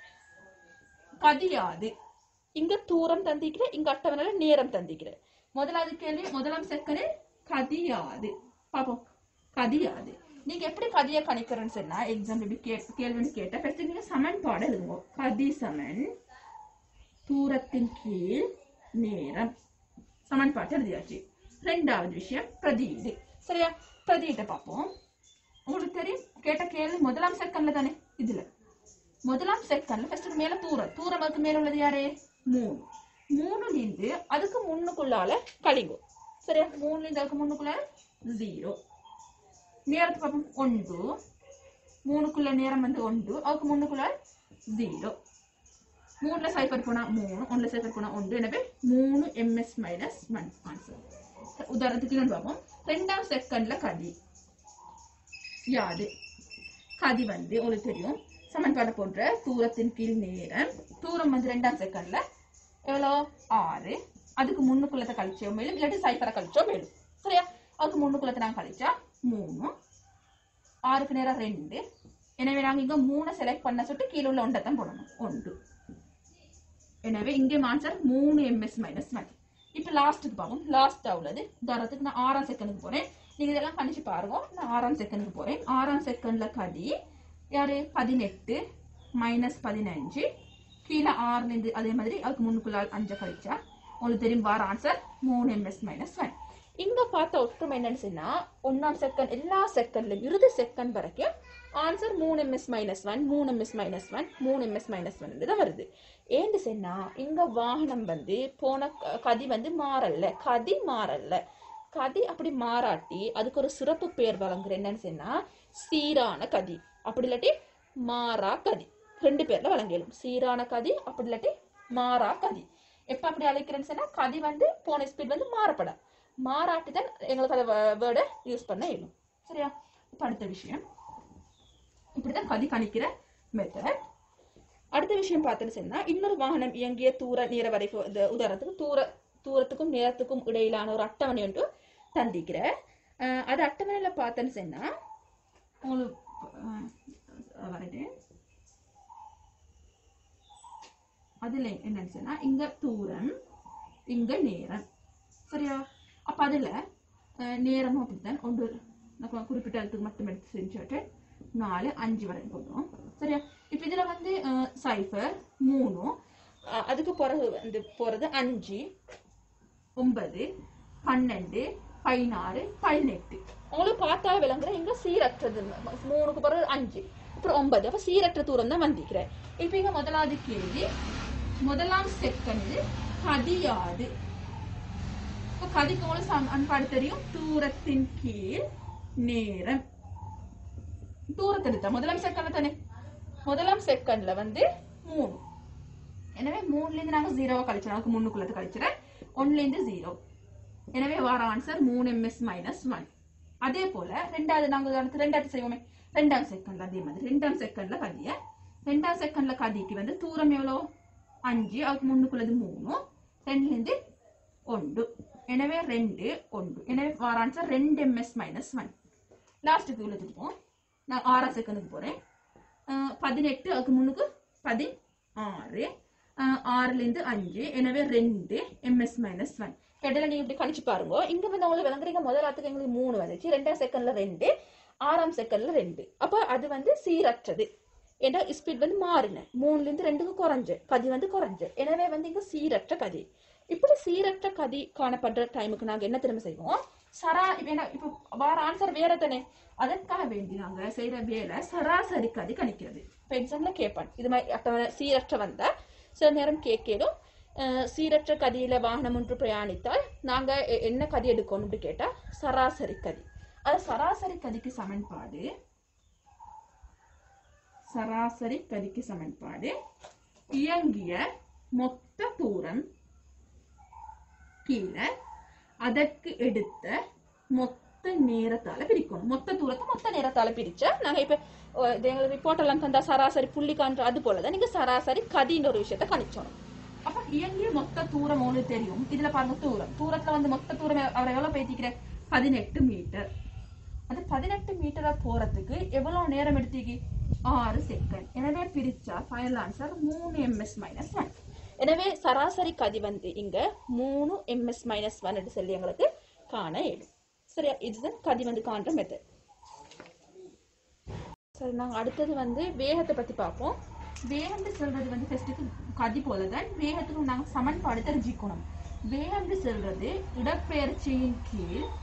பதியாது இங்க தூரம் தந்திக்கிற இங்க அட்டவணையில நேரம் தந்திக்கிற முதலாவது கேள்வி முதலாம் செகண்ட் கதியாது பாப்போம் கதியாது நீங்க எப்படி கதிய கணிக்கிறேன்னு சொன்னா எக்ஸாம் இப்படி கே கேள்வின்னு கேட்டா ஃபர்ஸ்ட் நீங்க சமன்பாடு எழுதுங்க கதி சமன் தூரத்தின் கீழ் நேரம் சமன்பாட்டு எழுதியாச்சு ரெண்டாவது விஷயம் பிரதியீடு சரியா பிரதியீட்டை பார்ப்போம் உங்களுக்கு தெரியும் கேட்ட கேள்வி முதலாம் செகண்ட்ல தானே இதுல முதலாம் செகண்ட்ல ஃபர்ஸ்ட் மேல தூரம் தூரம் அதுக்கு மேல உள்ளது யாரு மூணு மூணுல இருந்து அதுக்கு முன்னுக்குள்ளால கழிங்கோ சரியா மூணுல இருந்து அதுக்கு முன்னுக்குள்ளால ஜீரோ நேரத்தை பார்ப்போம் ஒன்று மூணுக்குள்ள நேரம் வந்து ஒன்று அதுக்கு முன்னுக்குள்ள ஜீரோ மூணுல சைஃபர் போனா மூணு ஒன்றுல சைஃபர் போனா ஒன்று எனவே மூணு எம்எஸ் மைனஸ் ஒன் ஆன்சர் உதாரணத்துக்கு இன்னொன்று பார்ப்போம் ரெண்டாம் செகண்ட்ல கதி யாது கதி வந்து உங்களுக்கு தெரியும் சமன்பாடு போன்ற தூரத்தின் கீழ் நேரம் தூரம் வந்து ரெண்டாம் செகண்ட்ல எவ்வளோ ஆறு அதுக்கு முன்னுக்குள்ளத்தை கழிச்சோ மேலும் இல்லாட்டி சைஃபரை கழிச்சோ மேலும் சரியா அதுக்கு முன்னுக்குள்ளத்தை நாங்கள் கழிச்சா மூணு ஆறுக்கு நேரம் ரெண்டு எனவே நாங்கள் இங்க மூணை செலக்ட் பண்ண சொல்லிட்டு கீழே உள்ள ஒன்றை தான் போடணும் ஒன்று எனவே இங்கே ஆன்சர் மூணு எம்எஸ் மைனஸ் ஒன் இப்போ லாஸ்ட்டுக்கு பார்ப்போம் லாஸ்டா உள்ளது உதாரணத்துக்கு நான் ஆறாம் செகண்டுக்கு போறேன் நீங்க இதெல்லாம் கணிச்சு பாருங்க நான் ஆறாம் செகண்டுக்கு போறேன் ஆறாம் செகண்ட்ல கதி யாரு பதினெட்டு மைனஸ் பதினஞ்சு கீழே ஆறுல இருந்து அதே மாதிரி அதுக்கு முன்னுக்குள்ள அஞ்சு கழிச்சா உங்களுக்கு தெரியும் வார ஆன்சர் மூணு எம்எஸ் மைனஸ் ஒன் இங்க பார்த்த ஒற்றுமை என்னன்னு சொன்னா ஒன்னாம் செகண்ட் எல்லா செகண்ட்லயும் இறுதி செகண்ட் வரைக்கும் ஆன்சர் மூணு எம்எஸ் மைனஸ் ஒன் மூணு எம்எஸ் மைனஸ் ஒன் மூணு எம்எஸ் மைனஸ் ஒன் தான் வருது ஏன்னு சொன்னா இங்க வாகனம் வந்து போன க- கதி வந்து மாறல்ல கதி மாறல்ல கதி அப்படி மாறாட்டி அதுக்கு ஒரு சிறப்பு பேர் வழங்குற என்னன்னு சொன்னா சீரான கதி அப்படி இல்லாட்டி மாறா கதி ரெண்டு பேர்ல வழங்கிடும் சீரான கதி அப்படி இல்லாட்டி மாறா கதி எப்ப அப்படி அழைக்கிறேன்னு சொன்னா கதி வந்து போன ஸ்பீட் வந்து மாறப்பட மாறாட்டி தான் எங்களுக்கு அதை வேர்டை யூஸ் பண்ண இயலும் சரியா இப்ப அடுத்த விஷயம் இப்படிதான் கதி கணிக்கிற மெத்தட் அடுத்த விஷயம் பார்த்தேன்னு சொன்னா இன்னொரு வாகனம் இயங்கிய தூர நேர வரைப்பு இந்த உதாரணத்துக்கு தூர தூரத்துக்கும் நேரத்துக்கும் இடையிலான ஒரு அட்டவணை ஒன்று தந்திக்கிற அஹ் அது அட்டவணையில பார்த்தேன்னு சொன்னா உங்களுக்கு அஹ் வரட்டேன் அதுல என்னன்னு சொன்னா இங்க தூரம் இங்க நேரம் சரியா அப்ப அதுல அஹ், நேரமும் அப்படித்தான் ஒன்று நான் குறிப்பிட்ட இடத்துக்கு மட்டும் எடுத்து செஞ்சுட்டு நாலு அஞ்சு வரை போடுறோம் சரியா இப்ப இதுல வந்து சைஃபர் மூணு அஹ், அதுக்கு பிறகு வந்து போறது அஞ்சு ஒன்பது பன்னெண்டு பதினாறு பதினெட்டு உங்களுக்கு பார்த்தா விளங்குற இங்க சீரற்றது மூணுக்கு பிறகு அஞ்சு அப்புறம் ஒன்பது அப்ப சீரற்ற தூரம் தான் வந்திக்கிறேன் இப்ப இங்க முதலாவது கேள்வி முதலாம் செகண்ட் கதியாது இப்ப கதிக்கு உங்களுக்கு சம- அன்பாடு தெரியும் தூரத்தின் கீழ் நேரம் தூரத்தை எடுத்தா முதலாம் செகண்ட்ல தானே முதலாம் செகண்ட்ல வந்து மூணு எனவே மூணுல இருந்து நாங்க ஜீரோவை கழிச்சிடும் அதுக்கு முன்னுக்குள்ளது கழிச்சிடறேன் ஒன்னுல இருந்து ஜீரோ எனவே வர ஆன்சர் மூணு எம்எஸ் மைனஸ் ஒன் அதே போல ரெண்டாவது நாங்க உதாரணத்துக்கு ரெண்டாவது செய்வோமே ரெண்டாம் செகண்ட்ல அதே மாதிரி ரெண்டாம் செகண்ட்ல கதிய ரெண்டாம் செகண்ட்ல கதிக்கு வந்து தூரம் எவ்வளோ அஞ்சு அதுக்கு முன்னுக்குள்ளது மூணு ரெண்டுல இருந்து ஒன்று எனவே ரெண்டு ஒன்று எனவே வர ஆன்சர் ரெண்டு எம்எஸ் மைனஸ் ஒன் லாஸ்ட்டுக்கு உள்ளதுக்கு நான் ஆறாம் செகண்டுக்கு போறேன் அஹ் பதினெட்டு அதுக்கு முன்னுக்கு பதினாறு அஹ் ஆறுல இருந்து அஞ்சு எனவே ரெண்டு எம்எஸ் மைனஸ் ஒன் இடையில நீங்க இப்படி கணிச்சு பாருங்க இங்க வந்து உங்களுக்கு விளங்குறீங்க முதலாத்துக்கு எங்களுக்கு மூணு வந்துச்சு ரெண்டாம் செகண்ட்ல ரெண்டு ஆறாம் செகண்ட்ல ரெண்டு அப்ப அது வந்து சீரற்றது ஏன்னா ஸ்பீட் வந்து மாறின மூணுல இருந்து ரெண்டுக்கு குறைஞ்சு கதி வந்து குறைஞ்சு எனவே வந்து இங்க சீரற்ற கதி இப்படி சீரற்ற கதி காணப்படுற டைமுக்கு நாங்க என்ன திரும்ப செய்வோம் சரா இப்ப என்ன இப்ப வார ஆன்சர் வேற தானே அதற்காக வேண்டி நாங்க செய்யற வேலை சராசரி கதி கணிக்கிறது இப்ப எக்ஸாம்ல கேட்பான் இது மாதிரி அட்டவணை சீரற்ற வந்தா சில நேரம் கேட்கலும் அஹ், சீரற்ற கதியில வாகனம் ஒன்று பிரயாணித்தால் நாங்க எ- என்ன கதி எடுக்கணும்னு கேட்டா சராசரி கதி அது சராசரி கதிக்கு சமன்பாடு சராசரி கதிக்கு சமன்பாடு இயங்கிய மொத்த தூரம் கீழே அதற்கு எடுத்த மொத்த நேரத்தால பிரிக்கணும் மொத்த தூரத்தை மொத்த நேரத்தால பிரிச்சா நாங்க இப்ப அஹ், இது எங்களுக்கு ரிப்போர்ட் எல்லாம் தந்தா சராசரி புள்ளி காண்ற அது போலதான் நீங்க சராசரி கதின்ற ஒரு விஷயத்த கணிச்சோணும் அப்ப இயங்கிய மொத்த தூரம் உங்களுக்கு தெரியும் இதுல பாருங்க தூரம் தூரத்துல வந்து மொத்த தூரம் அவர் எவ்வளவு பேத்திக்கிற பதினெட்டு மீட்டர் அது பதினெட்டு மீட்டரா போறதுக்கு எவ்வளவு நேரம் எடுத்தீங்க ஆறு செகண்ட் எனவே பிரிச்சா ஃபைனல் ஆன்சர் மூணு எம்எஸ் மைனஸ் ஒன் எனவே சராசரி கதி வந்து இங்க மூணு எம்எஸ் மைனஸ் ஒன் என்று சொல்லி எங்களுக்கு காண இயலும் சரியா இதுதான் கதி வந்து காண்ற மெத்தட் சரி நாங்க அடுத்தது வந்து வேகத்தை பத்தி பார்ப்போம் வேகம்னு சொல்றது வந்து ஃபர்ஸ்ட்டுக்கு கதி போலதான் வேகத்துக்கு நாங்க சமன்பாடு தெரிஞ்சுக்கணும் வேகம்னு சொல்றது இடப்பெயர்ச்சியின் கீழ்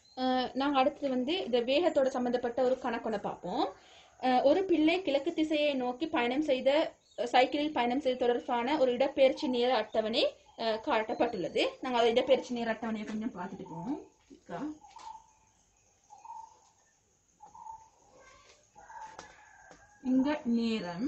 அஹ் நாங்க அடுத்தது வந்து இந்த வேகத்தோட சம்பந்தப்பட்ட ஒரு கணக்கொன்ன பார்ப்போம் அஹ் ஒரு பிள்ளை கிழக்கு திசையை நோக்கி பயணம் செய்த அஹ் சைக்கிளில் பயணம் செய்த தொடர்பான ஒரு இடப்பெயர்ச்சி நேர அட்டவணை அஹ் காட்டப்பட்டுள்ளது நாங்க அந்த இடப்பெயர்ச்சி நேர அட்டவணையை கொஞ்சம் பார்த்துட்டு போவோம் இருக்கா? இங்க நேரம்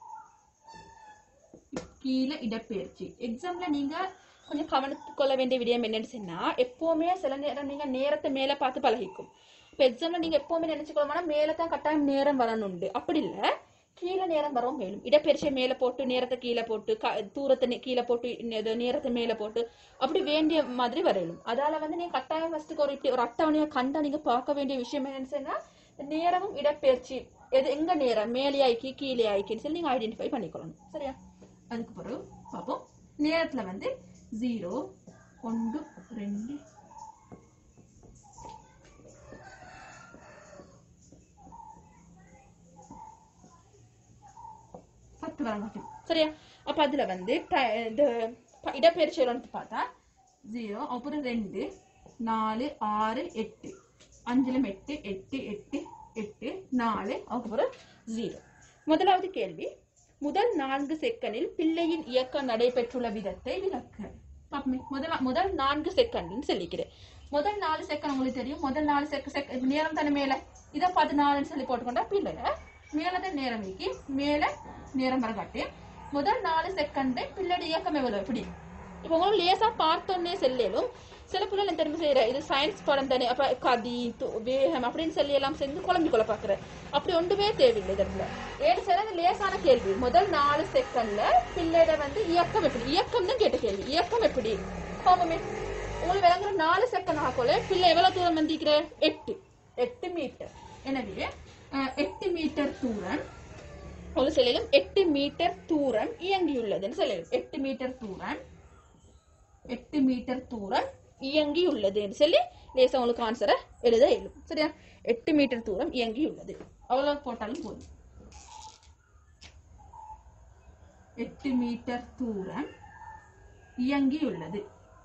கீழே இடப்பெயர்ச்சி எக்ஸாம்ல நீங்க கொஞ்சம் கவனித்து கொள்ள வேண்டிய விடயம் என்னன்னு சொன்னா எப்பவுமே சில நேரம் நீங்க நேரத்தை மேல பார்த்து பழகிக்கும் இப்ப எக்ஸாம்ல நீங்க எப்பவுமே நினைச்சுக்கணும்னா மேல தான் கட்டாயம் நேரம் வரணுண்டு அப்படி இல்ல கீழே நேரம் வரும் மேலும் இடப்பெயர்ச்சியை மேல போட்டு நேரத்தை கீழே போட்டு க- தூரத்தை நே- கீழே போட்டு இது நேரத்தை மேல போட்டு அப்படி வேண்டிய மாதிரி வரையலும் அதால வந்து நீங்க கட்டாயம் ஃபர்ஸ்ட்டுக்கு ஒரு இப்படி ஒரு அட்டவணையை கண்டா நீங்க பார்க்க வேண்டிய விஷயம் என்னன்னு சொன்னா நேரமும் இடப்பெயர்ச்சி எது எங்க நேரம் மேலே ஆயிக்கி கீழே ஆயிக்கின்னு சொல்லி நீங்க ஐடென்டிஃபை பண்ணிக்கொள்ளணும் சரியா அதுக்கு பிறகு பார்ப்போம் நேரத்துல வந்து ஜீரோ ஒன்று ரெண்டு பத்து வர மாட்டேன் சரியா அப்ப அதுல வந்து ட- இந்த ப- இடப்பெயர்ச்சி எவ்வளோன்னு பார்த்தா ஜீரோ அப்புறம் ரெண்டு நாலு ஆறு எட்டு அஞ்சுல எட்டு எட்டு எட்டு எட்டு நாலு அதுக்கப்புறம் ஜீரோ முதலாவது கேள்வி முதல் நான்கு செகண்டில் பிள்ளையின் இயக்கம் நடைபெற்றுள்ள விதத்தை விளக்க பாப்போமே. முதல் முதல் நான்கு செகண்ட்னு சொல்லிக்கிறேன் முதல் நாலு செகண்ட் உங்களுக்கு தெரியும் முதல் நாலு செக செக நேரம் தானே மேல இதை பதினாலுன்னு சொல்லி போட்டுக்கொண்டா பிள்ளை மேலதான் நேரம் வைக்கி மேல நேரம் வர காட்டி முதல் நாலு செகண்ட் பிள்ளை இயக்கம் எவ்வளவு எப்படி இப்போ உங்களுக்கு லேசா பார்த்தோன்னே செல்லும் சில பிள்ளைகள் திரும்ப செய்யற இது சயின்ஸ் படம் தானே அப்ப கதி து- வேகம் அப்படின்னு சொல்லி எல்லாம் சேர்ந்து குழம்பி கொள்ள பாக்குற அப்படி ஒன்றுமே தேவையில்லை இதுல ஏழு சில லேசான கேள்வி முதல் நாலு செகண்ட்ல பிள்ளைட வந்து இயக்கம் எப்படி இயக்கம் தான் கேட்ட கேள்வி இயக்கம் எப்படி பாப்போமே உங்களுக்கு விளங்குற நாலு செகண்ட் ஆகல பிள்ளை எவ்வளவு தூரம் வந்திருக்கிற எட்டு எட்டு மீட்டர் எனவே அஹ், எட்டு மீட்டர் தூரம் ஒரு சிலையும் எட்டு மீட்டர் தூரம் இயங்கியுள்ளதுன்னு சொல்லலாம் எட்டு மீட்டர் தூரம் எட்டு மீட்டர் தூரம் இயங்கியுள்ளதுன்னு சொல்லி லேசா உங்களுக்கு ஆன்சரை எழுத இயலும் சரியா எட்டு மீட்டர் தூரம் இயங்கியுள்ளது அவ்வளவு போட்டாலும் போதும் எட்டு மீட்டர் தூரம் இயங்கியுள்ளது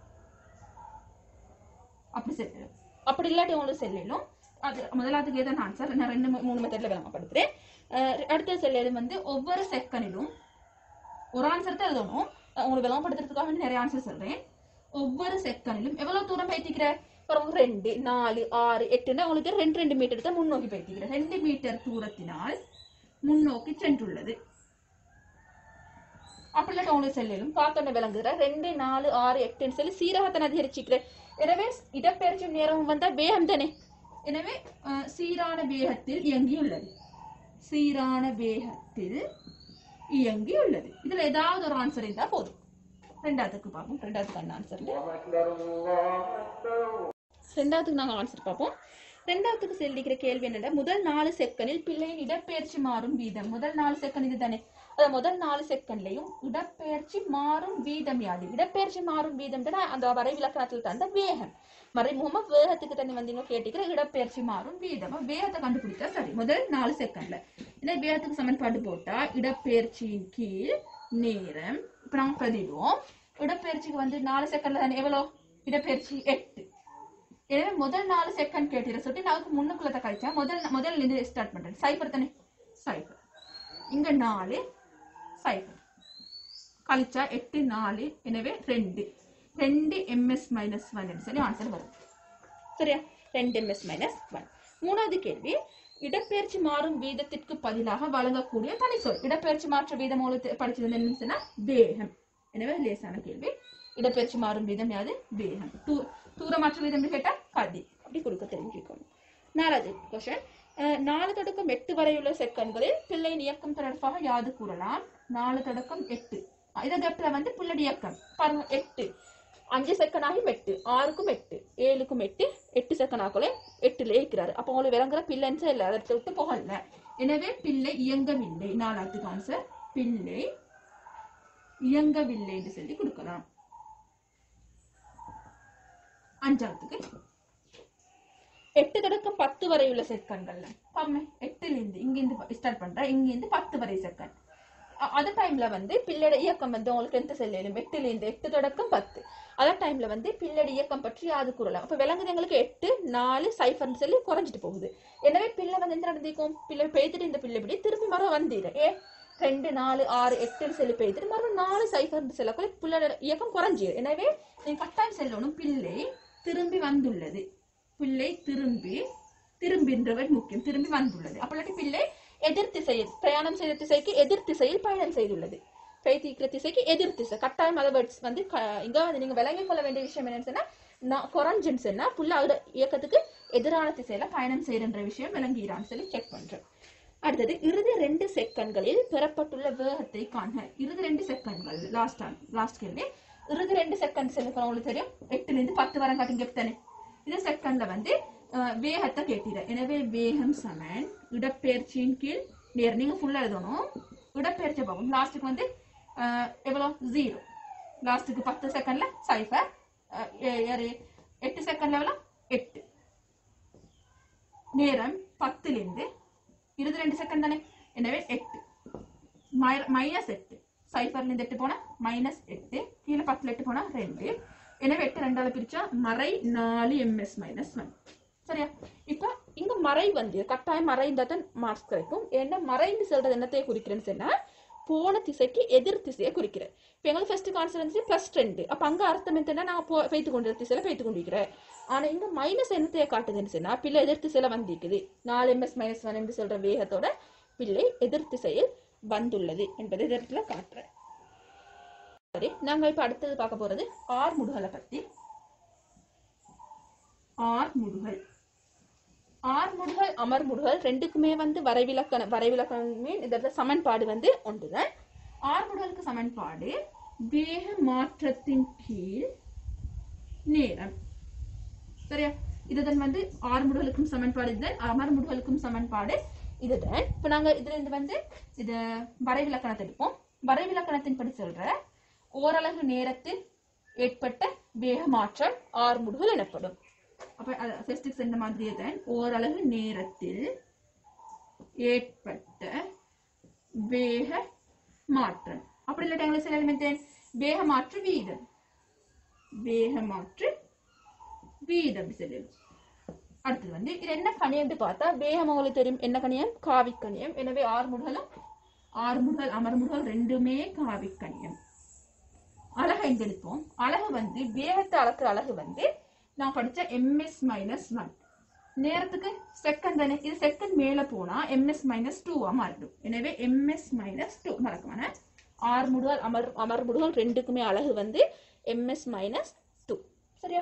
அப்படி செல்லணும் அப்படி இல்லாட்டி உங்களுக்கு செல்லலும் அது முதலாவதுக்கு ஏதாவது ஆன்சர் நான் ரெண்டு மூ- மூணு மெத்தட்ல விளம்பரப்படுத்துறேன் அஹ் அடுத்த செல்லலும் வந்து ஒவ்வொரு செகண்டிலும் ஒரு ஆன்சர் தான் எழுதணும் அஹ் உங்களுக்கு விளம்பரப்படுத்துறதுக்காக வேண்டி நிறைய ஆன்சர் சொல்றேன் ஒவ்வொரு செகண்டிலும் எவ்வளவு தூரம் பயத்திக்கிற அப்புறம் ரெண்டு நாலு ஆறு எட்டுன்னா உங்களுக்கு ரெண்டு ரெண்டு மீட்டர் தான் முன்னோக்கி பயத்திக்கிற ரெண்டு மீட்டர் தூரத்தினால் முன்னோக்கி சென்றுள்ளது அப்படிலாம் உங்களுக்கு செல்லும் பார்த்தோன்னே விளங்குகிற ரெண்டு நாலு ஆறு எட்டுன்னு சொல்லி சீரகத்தன் அதிகரிச்சுக்கிற எனவே இடப்பெயர்ச்சி நேரம் வந்தா வேகம் தானே எனவே அஹ், சீரான வேகத்தில் இயங்கியுள்ளது சீரான வேகத்தில் இயங்கியுள்ளது இதுல ஏதாவது ஒரு ஆன்சர் இருந்தா போதும் ரெண்டாவதுக்கு பார்ப்போம் ரெண்டாவதுக்கு ஆன்சர் ரெண்டாவதுக்கு நாங்க ஆன்சர் பார்ப்போம் ரெண்டாவதுக்கு செல்லிக்கிற கேள்வி என்னடா முதல் நாலு செகண்டில் பிள்ளையின் இடப்பெயர்ச்சி மாறும் வீதம் முதல் நாலு செகண்ட் இது தானே அது முதல் நாலு செகண்ட்லயும் இடப்பெயர்ச்சி மாறும் வீதம் யாது இடப்பெயர்ச்சி மாறும் வீதம் அந்த வரை விளக்கணத்தில் தந்த வேகம் மறைமுகமா வேகத்துக்கு தண்ணி வந்தீங்க கேட்டிக்கிற இடப்பெயர்ச்சி மாறும் வீதம் அப்ப வேகத்தை கண்டுபிடிச்சா சரி முதல் நாலு செகண்ட்ல இந்த வேகத்துக்கு சமன்பாடு போட்டா இடப்பெயர்ச்சியின் கீழ் நேரம் இப்ப நாங்க பிரதிடுவோம் இடப்பெயர்ச்சிக்கு வந்து நாலு செகண்ட்ல தானே எவ்வளவு இடப்பெயர்ச்சி எட்டு எனவே முதல் நாலு செகண்ட் கேட்டீர சொல்லிட்டு நான் அதுக்கு முன்னுக்குள்ள கழிச்சா முதல் முதல்ல இருந்து ஸ்டார்ட் பண்றேன் சைபர் தானே சைபர் இங்க நாலு சைபர் கழிச்சா எட்டு நாலு எனவே ரெண்டு ரெண்டு எம்எஸ் மைனஸ் ஒன் சொல்லி ஆன்சர் வரும் சரியா ரெண்டு எம்எஸ் மைனஸ் ஒன் மூணாவது கேள்வி இடப்பெயர்ச்சி மாறும் வீதத்திற்கு பதிலாக வழங்கக்கூடிய தனிச்சொல் இடப்பெயர்ச்சி மாற்ற வீதம் உங்களுக்கு படிச்சது என்னன்னு சொன்னா வேகம் எனவே லேசான கேள்வி இடப்பெயர்ச்சி மாறும் வீதம் யாது வேகம் தூ தூர மாற்ற வீதம் கேட்டா கதி அப்படி கொடுக்க தெரிஞ்சுக்கணும் நாலாவது கொஸ்டின் நாலு தொடக்கம் எட்டு வரையுள்ள செகண்ட்களில் பிள்ளையின் இயக்கம் தொடர்பாக யாது கூறலாம் நாலு தொடக்கம் எட்டு இதை கப்பில வந்து பிள்ளை இயக்கம் பாருங்க எட்டு அஞ்சு செகண்ட் ஆகி எட்டு ஆறுக்கும் எட்டு ஏழுக்கும் எட்டு எட்டு செகண்ட் ஆகல எட்டுல இருக்கிறாரு அப்ப உங்களுக்கு விளங்குற பிள்ளைன்னு இல்ல அதை விட்டு போகல எனவே பிள்ளை இயங்கவில்லை நாலாவது ஆன்சர் பிள்ளை இயங்கவில்லை என்று சொல்லி கொடுக்கலாம் அஞ்சாவதுக்கு எட்டு தொடக்கம் பத்து வரை உள்ள செகண்ட்கள்ல பாருங்க எட்டுல இருந்து இங்க இருந்து ஸ்டார்ட் பண்ற இங்க இருந்து பத்து வரை செகண்ட் அ- அந்த டைம்ல வந்து பிள்ளையோட இயக்கம் வந்து உங்களுக்கு எந்த செல்லும் எட்டுல இருந்து எட்டு தொடக்கம் பத்து அந்த டைம்ல வந்து பிள்ளையோட இயக்கம் பற்றி யாது கூறலாம் அப்ப விலங்குது எங்களுக்கு எட்டு நாலு சைஃபர்னு சொல்லி குறைஞ்சிட்டு போகுது எனவே பிள்ளை வந்து என்ன நடந்திருக்கும் பிள்ளை பெய்துட்டு இந்த பிள்ளை இப்படி திரும்பி மரம் வந்திரு ஏ ரெண்டு நாலு ஆறு எட்டுன்னு சொல்லி பெய்துட்டு மறுபடியும் நாலு சைஃபர்னு சொல்லக்குள்ள பிள்ளையோட இயக்கம் குறைஞ்சிரு எனவே நீங்க கட்டாயம் செல்லணும் பிள்ளை திரும்பி வந்துள்ளது பிள்ளை திரும்பி திரும்பின்றவர் முக்கியம் திரும்பி வந்துள்ளது அப்படி பிள்ளை எதிர் திசையில் பிரயாணம் செய்த திசைக்கு எதிர் திசையில் பயணம் செய்துள்ளது பெய்திக்கிற திசைக்கு எதிர் திசை கட்டாயம் அதை வேர்ட்ஸ் வந்து க- இங்க வந்து நீங்க விளங்கிக் கொள்ள வேண்டிய விஷயம் என்னன்னு சொன்னா நான் குறைஞ்சுன்னு சொன்னா புள்ள அதோட இயக்கத்துக்கு எதிரான திசையில பயணம் செய்யறன்ற விஷயம் விளங்குகிறான்னு சொல்லி செக் பண்றோம் அடுத்தது இறுதி ரெண்டு செகண்ட்களில் பெறப்பட்டுள்ள வேகத்தை காண்க இறுதி ரெண்டு செகண்ட்கள் லாஸ்ட் லாஸ்ட் கேள்வி இறுதி ரெண்டு செகண்ட்ஸ் எனக்கு உங்களுக்கு தெரியும் எட்டுல இருந்து பத்து வரம் காட்டுங்க தானே இது செகண்ட்ல வந்து அஹ், வேகத்தை கேட்டீங்க எனவே வேகம் சமன் இடப்பெயர்ச்சியின் கீழ் நேர் நீங்க ஃபுல்லா எழுதணும் இடப்பெயர்ச்சி பார்ப்போம் லாஸ்ட்டுக்கு வந்து அஹ், எவ்வளவு ஜீரோ லாஸ்ட்டுக்கு பத்து செகண்ட்ல சைஃபர் எட்டு செகண்ட்ல எவ்வளவு எட்டு நேரம் பத்துல இருந்து இருபது ரெண்டு செகண்ட் தானே எனவே எட்டு மைனஸ் எட்டு சைஃபர்ல இருந்து எட்டு போனா மைனஸ் எட்டு கீழே பத்துல எட்டு போனா ரெண்டு எனவே எட்டு ரெண்டால பிரிச்சா மறை நாலு எம்எஸ் மைனஸ் ஒன் சரியா இப்ப இங்க மறை வந்து கட்டாயம் மறைந்தா தான் மார்க்ஸ் கிடைக்கும் ஏன்னா மறைந்து சொல்றது என்னத்தையே குறிக்கிறேன்னு சொன்னா போன திசைக்கு எதிர் திசையை குறிக்கிறேன் இப்ப எங்களுக்கு ஃபர்ஸ்ட் கான்சர் வந்து பிளஸ் ரெண்டு அப்ப அங்க அர்த்தம் என்னன்னா நான் போ பெய்த்து கொண்டு திசையில பெய்த்து கொண்டிருக்கிறேன் ஆனா இங்க மைனஸ் என்னத்தையே காட்டுதுன்னு சொன்னா பிள்ளை எதிர் திசையில வந்திருக்குது நாலு எம்எஸ் மைனஸ் ஒன் என்று சொல்ற வேகத்தோட பிள்ளை எதிர் திசையில் வந்துள்ளது என்பதை இந்த இடத்துல காட்டுறேன் சரி நாங்க இப்ப அடுத்தது பார்க்க போறது ஆர் முடுகலை பத்தி ஆர் முடுகல் ஆர் முடுகல் அமர் முடுகல் ரெண்டுக்குமே வந்து வரைவிலக்கண வரைவிலக்கணமே இந்த இடத்துல சமன்பாடு வந்து ஒன்றுதான் ஆர் முடுகலுக்கு சமன்பாடு வேக மாற்றத்தின் கீழ் நேரம் சரியா இதுதான் வந்து ஆர் முடுகலுக்கும் சமன்பாடு இதுதான் அமர் முடுகலுக்கும் சமன்பாடு இதுதான் இப்ப நாங்க இதுல இருந்து வந்து இது வரைவிலக்கணத்தை எடுப்போம் வரைவிலக்கணத்தின் படி சொல்ற ஓரளவு நேரத்தில் ஏற்பட்ட வேக மாற்றம் ஆர் முடுகல் எனப்படும் அப்ப ஃபெஸ்டிக்ஸ் இந்த மாதிரியே தான் ஓரளவு நேரத்தில் ஏற்பட்ட வேக மாற்றம் அப்படி இல்லாட்டி எங்களுக்கு சில எலிமெண்ட் வேக மாற்று வீதம் வேக மாற்று வீதம் சொல்லுது அடுத்தது வந்து இது என்ன கணியம்னு பார்த்தா வேகம் உங்களுக்கு தெரியும் என்ன கணியம் காவி கணியம் எனவே ஆறு முடுகலும் ஆறு முடுகல் அமர் முடுகல் ரெண்டுமே காவி கணியம் அழகு எங்க எடுப்போம் அழகு வந்து வேகத்தை அளக்குற அழகு வந்து நான் படிச்ச எம்எஸ் மைனஸ் ஒன் நேரத்துக்கு செகண்ட் தானே இது செகண்ட் மேல போனா எம்எஸ் மைனஸ் டூவா மாறிடும் எனவே எம்எஸ் மைனஸ் டூ மறக்கமான ஆறு முடுகல் அமர் அமர் முடுகல் ரெண்டுக்குமே அழகு வந்து எம்எஸ் மைனஸ் டூ சரியா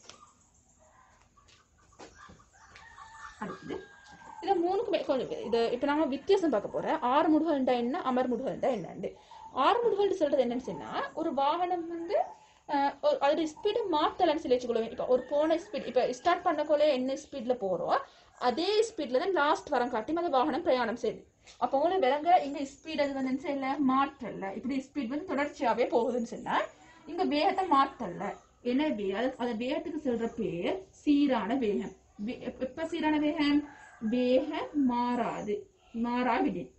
அடுத்தது இது மூணுக்குமே கொஞ்சம் இது இப்போ நாம வித்தியாசம் பார்க்க போறேன் ஆறு முடுகல்ண்டா என்ன அமர் முடுகல்ண்டா என்னண்டு ஆறு முடுகல் சொல்றது என்னன்னு சொன்னா ஒரு வாகனம் வந்து அஹ், ஒரு- அதோட ஸ்பீடு மாத்தலன்னு சொல்லி வச்சுக்கொள்வேன் இப்போ ஒரு போன ஸ்பீட் இப்போ ஸ்டார்ட் பண்ணக்கோலே என்ன ஸ்பீட்ல போறோம் அதே ஸ்பீட்ல தான் லாஸ்ட் வரம் காட்டி அந்த வாகனம் பிரயாணம் செய்யுது அப்போ உங்களுக்கு விலங்க இங்க ஸ்பீட் அது வந்து என்ன செய்யல மாற்றல இப்படி ஸ்பீட் வந்து தொடர்ச்சியாவே போகுதுன்னு சொன்னா இங்க வேகத்தை மாத்தல எனவே அது அந்த வேகத்துக்கு சொல்ற பேர் சீரான வேகம் வே- எப்ப- எப்ப சீரான வேகம் வேகம் மாறாது மாறாவிடின்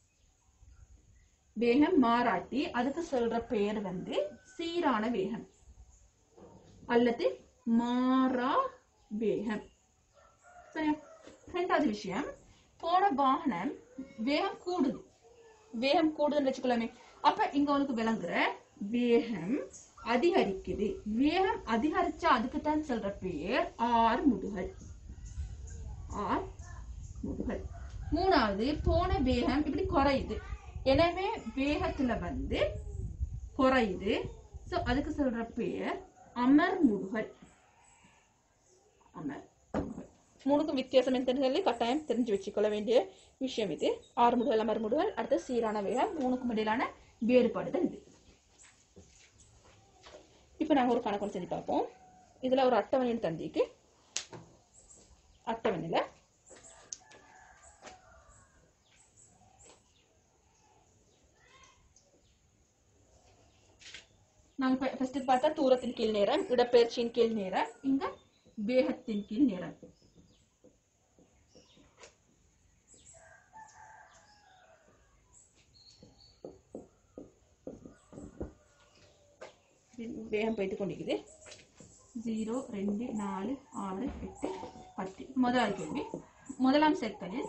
வேகம் மாறாட்டி அதுக்கு சொல்ற பெயர் வந்து சீரான வேகம் அல்லது மாறா வேகம் சரியா ரெண்டாவது விஷயம் போன வாகனம் வேகம் கூடுது வேகம் கூடுதுன்னு வச்சுக்கலாமே அப்ப இங்க உனக்கு விளங்குற வேகம் அதிகரிக்குது வேகம் அதிகரிச்சா அதுக்கு தான் சொல்ற பெயர் ஆர் முதுகல் ஆர் முதுகல் மூணாவது போன வேகம் இப்படி குறையுது எனவே வேகத்துல வந்து குறையுது சோ அதுக்கு சொல்ற பெயர் அமர் முதுகல் அமர் முதுகல் மூணுக்கும் வித்தியாசம் என்னன்னு சொல்லி கட்டாயம் தெரிஞ்சு வச்சுக்கொள்ள வேண்டிய விஷயம் இது ஆறு முடுகல் அமர் முடுகல் அடுத்து சீரான வேகம் மூணுக்கும் இடையிலான வேறுபாடு தான் இது இப்ப நாங்க ஒரு கணக்கு ஒண்ணு செஞ்சு பார்ப்போம் இதுல ஒரு அட்டவணையின் தந்திக்கு அட்டவணையில நாங்க ஃபர்ஸ்ட் பார்த்தா தூரத்தின் கீழ் நேரம் இடப்பெயர்ச்சியின் கீழ் நேரம் இங்க வேகத்தின் கீழ் நேரம் வேகம் போயிட்டு கொண்டிருக்குது ஜீரோ ரெண்டு நாலு ஆறு எட்டு பத்து முதலாவது கேள்வி முதலாம் செக்கலில்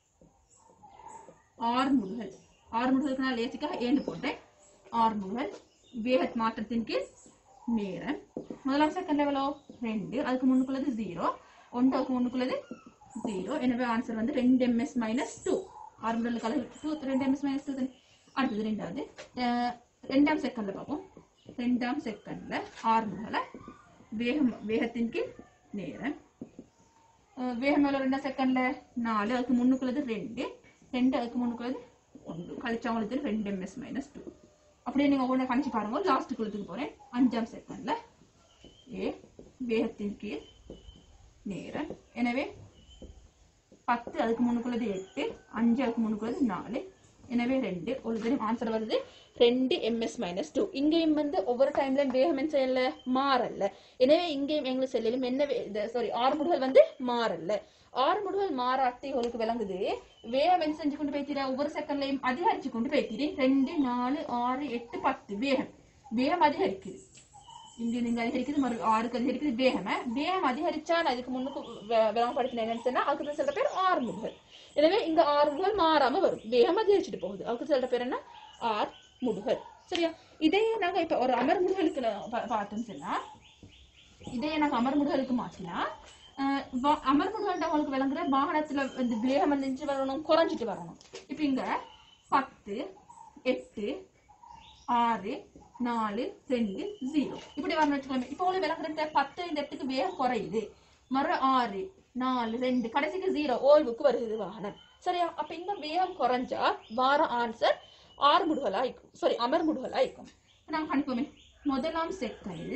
ஆறு முடுகள் ஆறு முடுகளுக்கு நான் லேசிக்காக ஏண்டு போட்டேன் ஆறு முடுகள் வேக மாற்றத்தின் கீழ் நேரம் முதலாம் செகண்ட் லெவலோ ரெண்டு அதுக்கு முன்னுக்குள்ளது ஜீரோ ஒன்றுக்கு முன்னுக்குள்ளது ஜீரோ எனவே ஆன்சர் வந்து ரெண்டு எம்எஸ் மைனஸ் டூ ஆறு முடல் கலர் டூ ரெண்டு எம்எஸ் மைனஸ் டூ அடுத்தது ரெண்டாவது அஹ், ரெண்டாம் செகண்ட்ல பார்ப்போம் ரெண்டாம் செகண்ட்ல ஆறு முடலை வேகம் வேகத்தின் கீழ் நேரம் அஹ் வேகம் எவ்வளோ ரெண்டாம் செகண்ட்ல நாலு அதுக்கு முன்னுக்குள்ளது ரெண்டு ரெண்டு அதுக்கு முன்னுக்குள்ளது ஒன்று கழிச்சவங்களுக்கு ரெண்டு எம்எஸ் மைனஸ் டூ அப்படியே நீங்க ஒவ்வொன்றா கணிச்சு பாருங்க லாஸ்ட் குளத்துக்கு போறேன் அஞ்சாம் செகண்ட்ல ஏ வேகத்தின் கீழ் நேரம் எனவே பத்து அதுக்கு முன்னுக்குள்ளது எட்டு அஞ்சு அதுக்கு முன்னுக்குள்ளது நாலு எனவே ரெண்டு ஒரு தரம் ஆன்சர் வருது ரெண்டு எம்எஸ் மைனஸ் டூ இங்கேயும் வந்து ஒவ்வொரு டைம்லயும் வேகம் என்ன செய்யல மாறல எனவே இங்கேயும் எங்களுக்கு செல்லிலும் என்ன சாரி ஆறு முடுகள் வந்து மாறல ஆறு முடுகள் மாறாட்டி உங்களுக்கு விளங்குது வேகம் என்ன செஞ்சு கொண்டு போய்த்தீரா ஒவ்வொரு செகண்ட்லயும் அதிகரிச்சு கொண்டு போய்த்தீரு ரெண்டு நாலு ஆறு எட்டு பத்து வேகம் வேகம் அதிகரிக்குது இங்க நீங்க அதிகரிக்குது மறு ஆறுக்கு அதிகரிக்குது வேகம வேகம் அதிகரிச்சா நான் இதுக்கு முன்னுக்கு விளம்பரப்படுத்தின என்னன்னு சொன்னா அதுக்கு சொல்ற பேர் ஆறு முடுகள் எனவே இங்க ஆறு முடுகள் மாறாம வரும் வேகம் அதிகரிச்சுட்டு போகுது அதுக்கு சொல்ற பேர் என்ன ஆர் முடுகள் சரியா இதே நாங்க இப்ப ஒரு அமர் முடுகளுக்கு நான் பா- பார்த்தோம்னு சொன்னா இதே நாங்க அமர் முடுகளுக்கு மாத்தினா அஹ், வா- அமர் முடுகள்ட்ட உங்களுக்கு விளங்குற வாகனத்துல வந்து வேகம் வந்து வரணும் குறைஞ்சிட்டு வரணும் இப்ப இங்க பத்து எட்டு ஆறு நாலு ரெண்டு ஜீரோ இப்படி வரணும் வச்சுக்கோங்க இப்போ உங்களுக்கு விளக்குற இந்த பத்து இந்த எட்டுக்கு வேகம் குறையுது மறு ஆறு நாலு ரெண்டு கடைசிக்கு ஜீரோ ஓய்வுக்கு வருது வாகனம் சரியா அப்ப இந்த வேகம் குறைஞ்சா வார ஆன்சர் ஆறு முடுகளா இருக்கும் சாரி அமர் முடுகளா இருக்கும் இப்ப நாங்க கணிப்போமே முதலாம் செக்கல்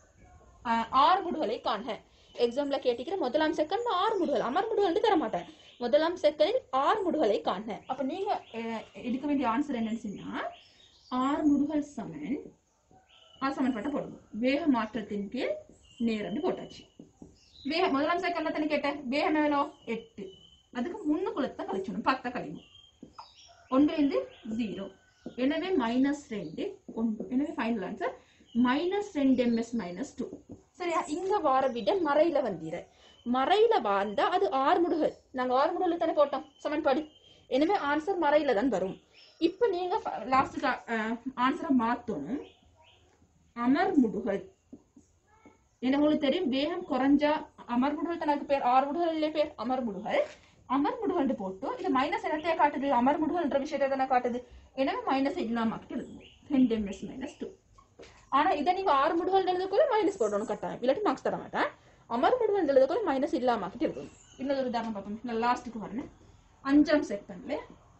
ஆறு முடுகளை காண்க எக்ஸாம்ல கேட்டிக்கிற முதலாம் செகண்ட் ஆறு முடுகள் அமர் முடுகள் தர மாட்டேன் முதலாம் செகண்டில் ஆறு முடுகளை காண்க அப்ப நீங்க அஹ், எடுக்க வேண்டிய ஆன்சர் என்னன்னு சொன்னா ஆறு முடுகள் சமன் ஆ சமன்பாட்டை போடணும் வேக மாற்றத்தின் கீழ் நேரம் போட்டாச்சு வேக முதலாம் செகண்ட்ல தானே கேட்டேன் வேகம் எவ்வளோ எட்டு அதுக்கு முன்னுக்குள்ளத்தை கழிச்சணும் பத்தை கழிக்கணும் ஒன்றுலேருந்து ஜீரோ எனவே மைனஸ் ரெண்டு ஒன்று எனவே ஃபைனல் ஆன்சர் மைனஸ் ரெண்டு எம்எஸ் மைனஸ் டூ சரியா இங்க வார விட மறையில வந்தீர மறையில வாழ்ந்தா அது ஆறு முடுகள் நாங்க ஆறு முடுகள் தானே போட்டோம் சமன்பாடு எனவே ஆன்சர் மறையில தான் வரும் இப்ப நீங்க லாஸ்ட் ஆன்சரை மாத்தணும் அமர் முடுகள் எனக்கு உங்களுக்கு தெரியும் வேகம் குறைஞ்சா அமர் முடுகள் தனக்கு பேர் ஆறு முடுகள் இல்லையே பேர் அமர் முடுகள் அமர் முடுகள் போட்டு இது மைனஸ் என்னத்தையா காட்டுது அமர் முடுகள்ன்ற விஷயத்தை தானே காட்டுது எனவே மைனஸ் இல்லாம எழுதுவோம் ரெண்டு எம்எஸ் மைனஸ் டூ ஆனா இதை நீங்க ஆறு முடுகள் எழுதுக்குள்ள மைனஸ் போடணும் கட்டாயம் இல்லாட்டி மார்க்ஸ் தர மாட்டேன் அமர் முடுகள் எழுதுக்குள்ள மைனஸ் இல்லாம எழுதணும் இன்னொரு உதாரணம் பார்ப்போம் நான் லாஸ்ட்டுக்கு வரேன் அஞ்சாம் செகண்ட்ல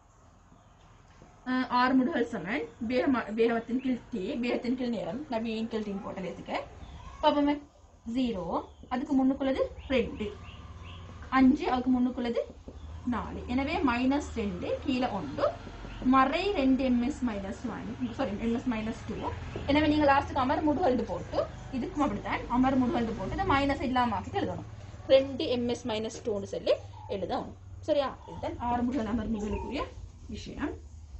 அஹ் ஆறு முடுகள் சமன் வேகமா வேகத்தின் கீழ் டி வேகத்தின் கீழ் நேரம் நவீன் கீழ் டீம் போட்டல் ஏத்துக்க பாப்போமே ஜீரோ அதுக்கு முன்னுக்குள்ளது ரெண்டு அஞ்சு அதுக்கு முன்னுக்குள்ளது நாலு எனவே மைனஸ் ரெண்டு கீழே ஒன்று மறை ரெண்டு m s minus one sorry m s minus two எனவே நீங்க லாஸ்ட்டுக்கு அமர் முடுகல்டு போட்டு இதுக்கும் அப்படித்தான் அமர் முடுகல்டு போட்டு இதை மைனஸ் இல்லாம ஆக்கிட்டு எழுதணும் ரெண்டு எம்எஸ் மைனஸ் டூன்னு சொல்லி எழுதணும் சரியா இதுதான் ஆறு முடுகல் அமர் முடுகலுக்குரிய விஷயம்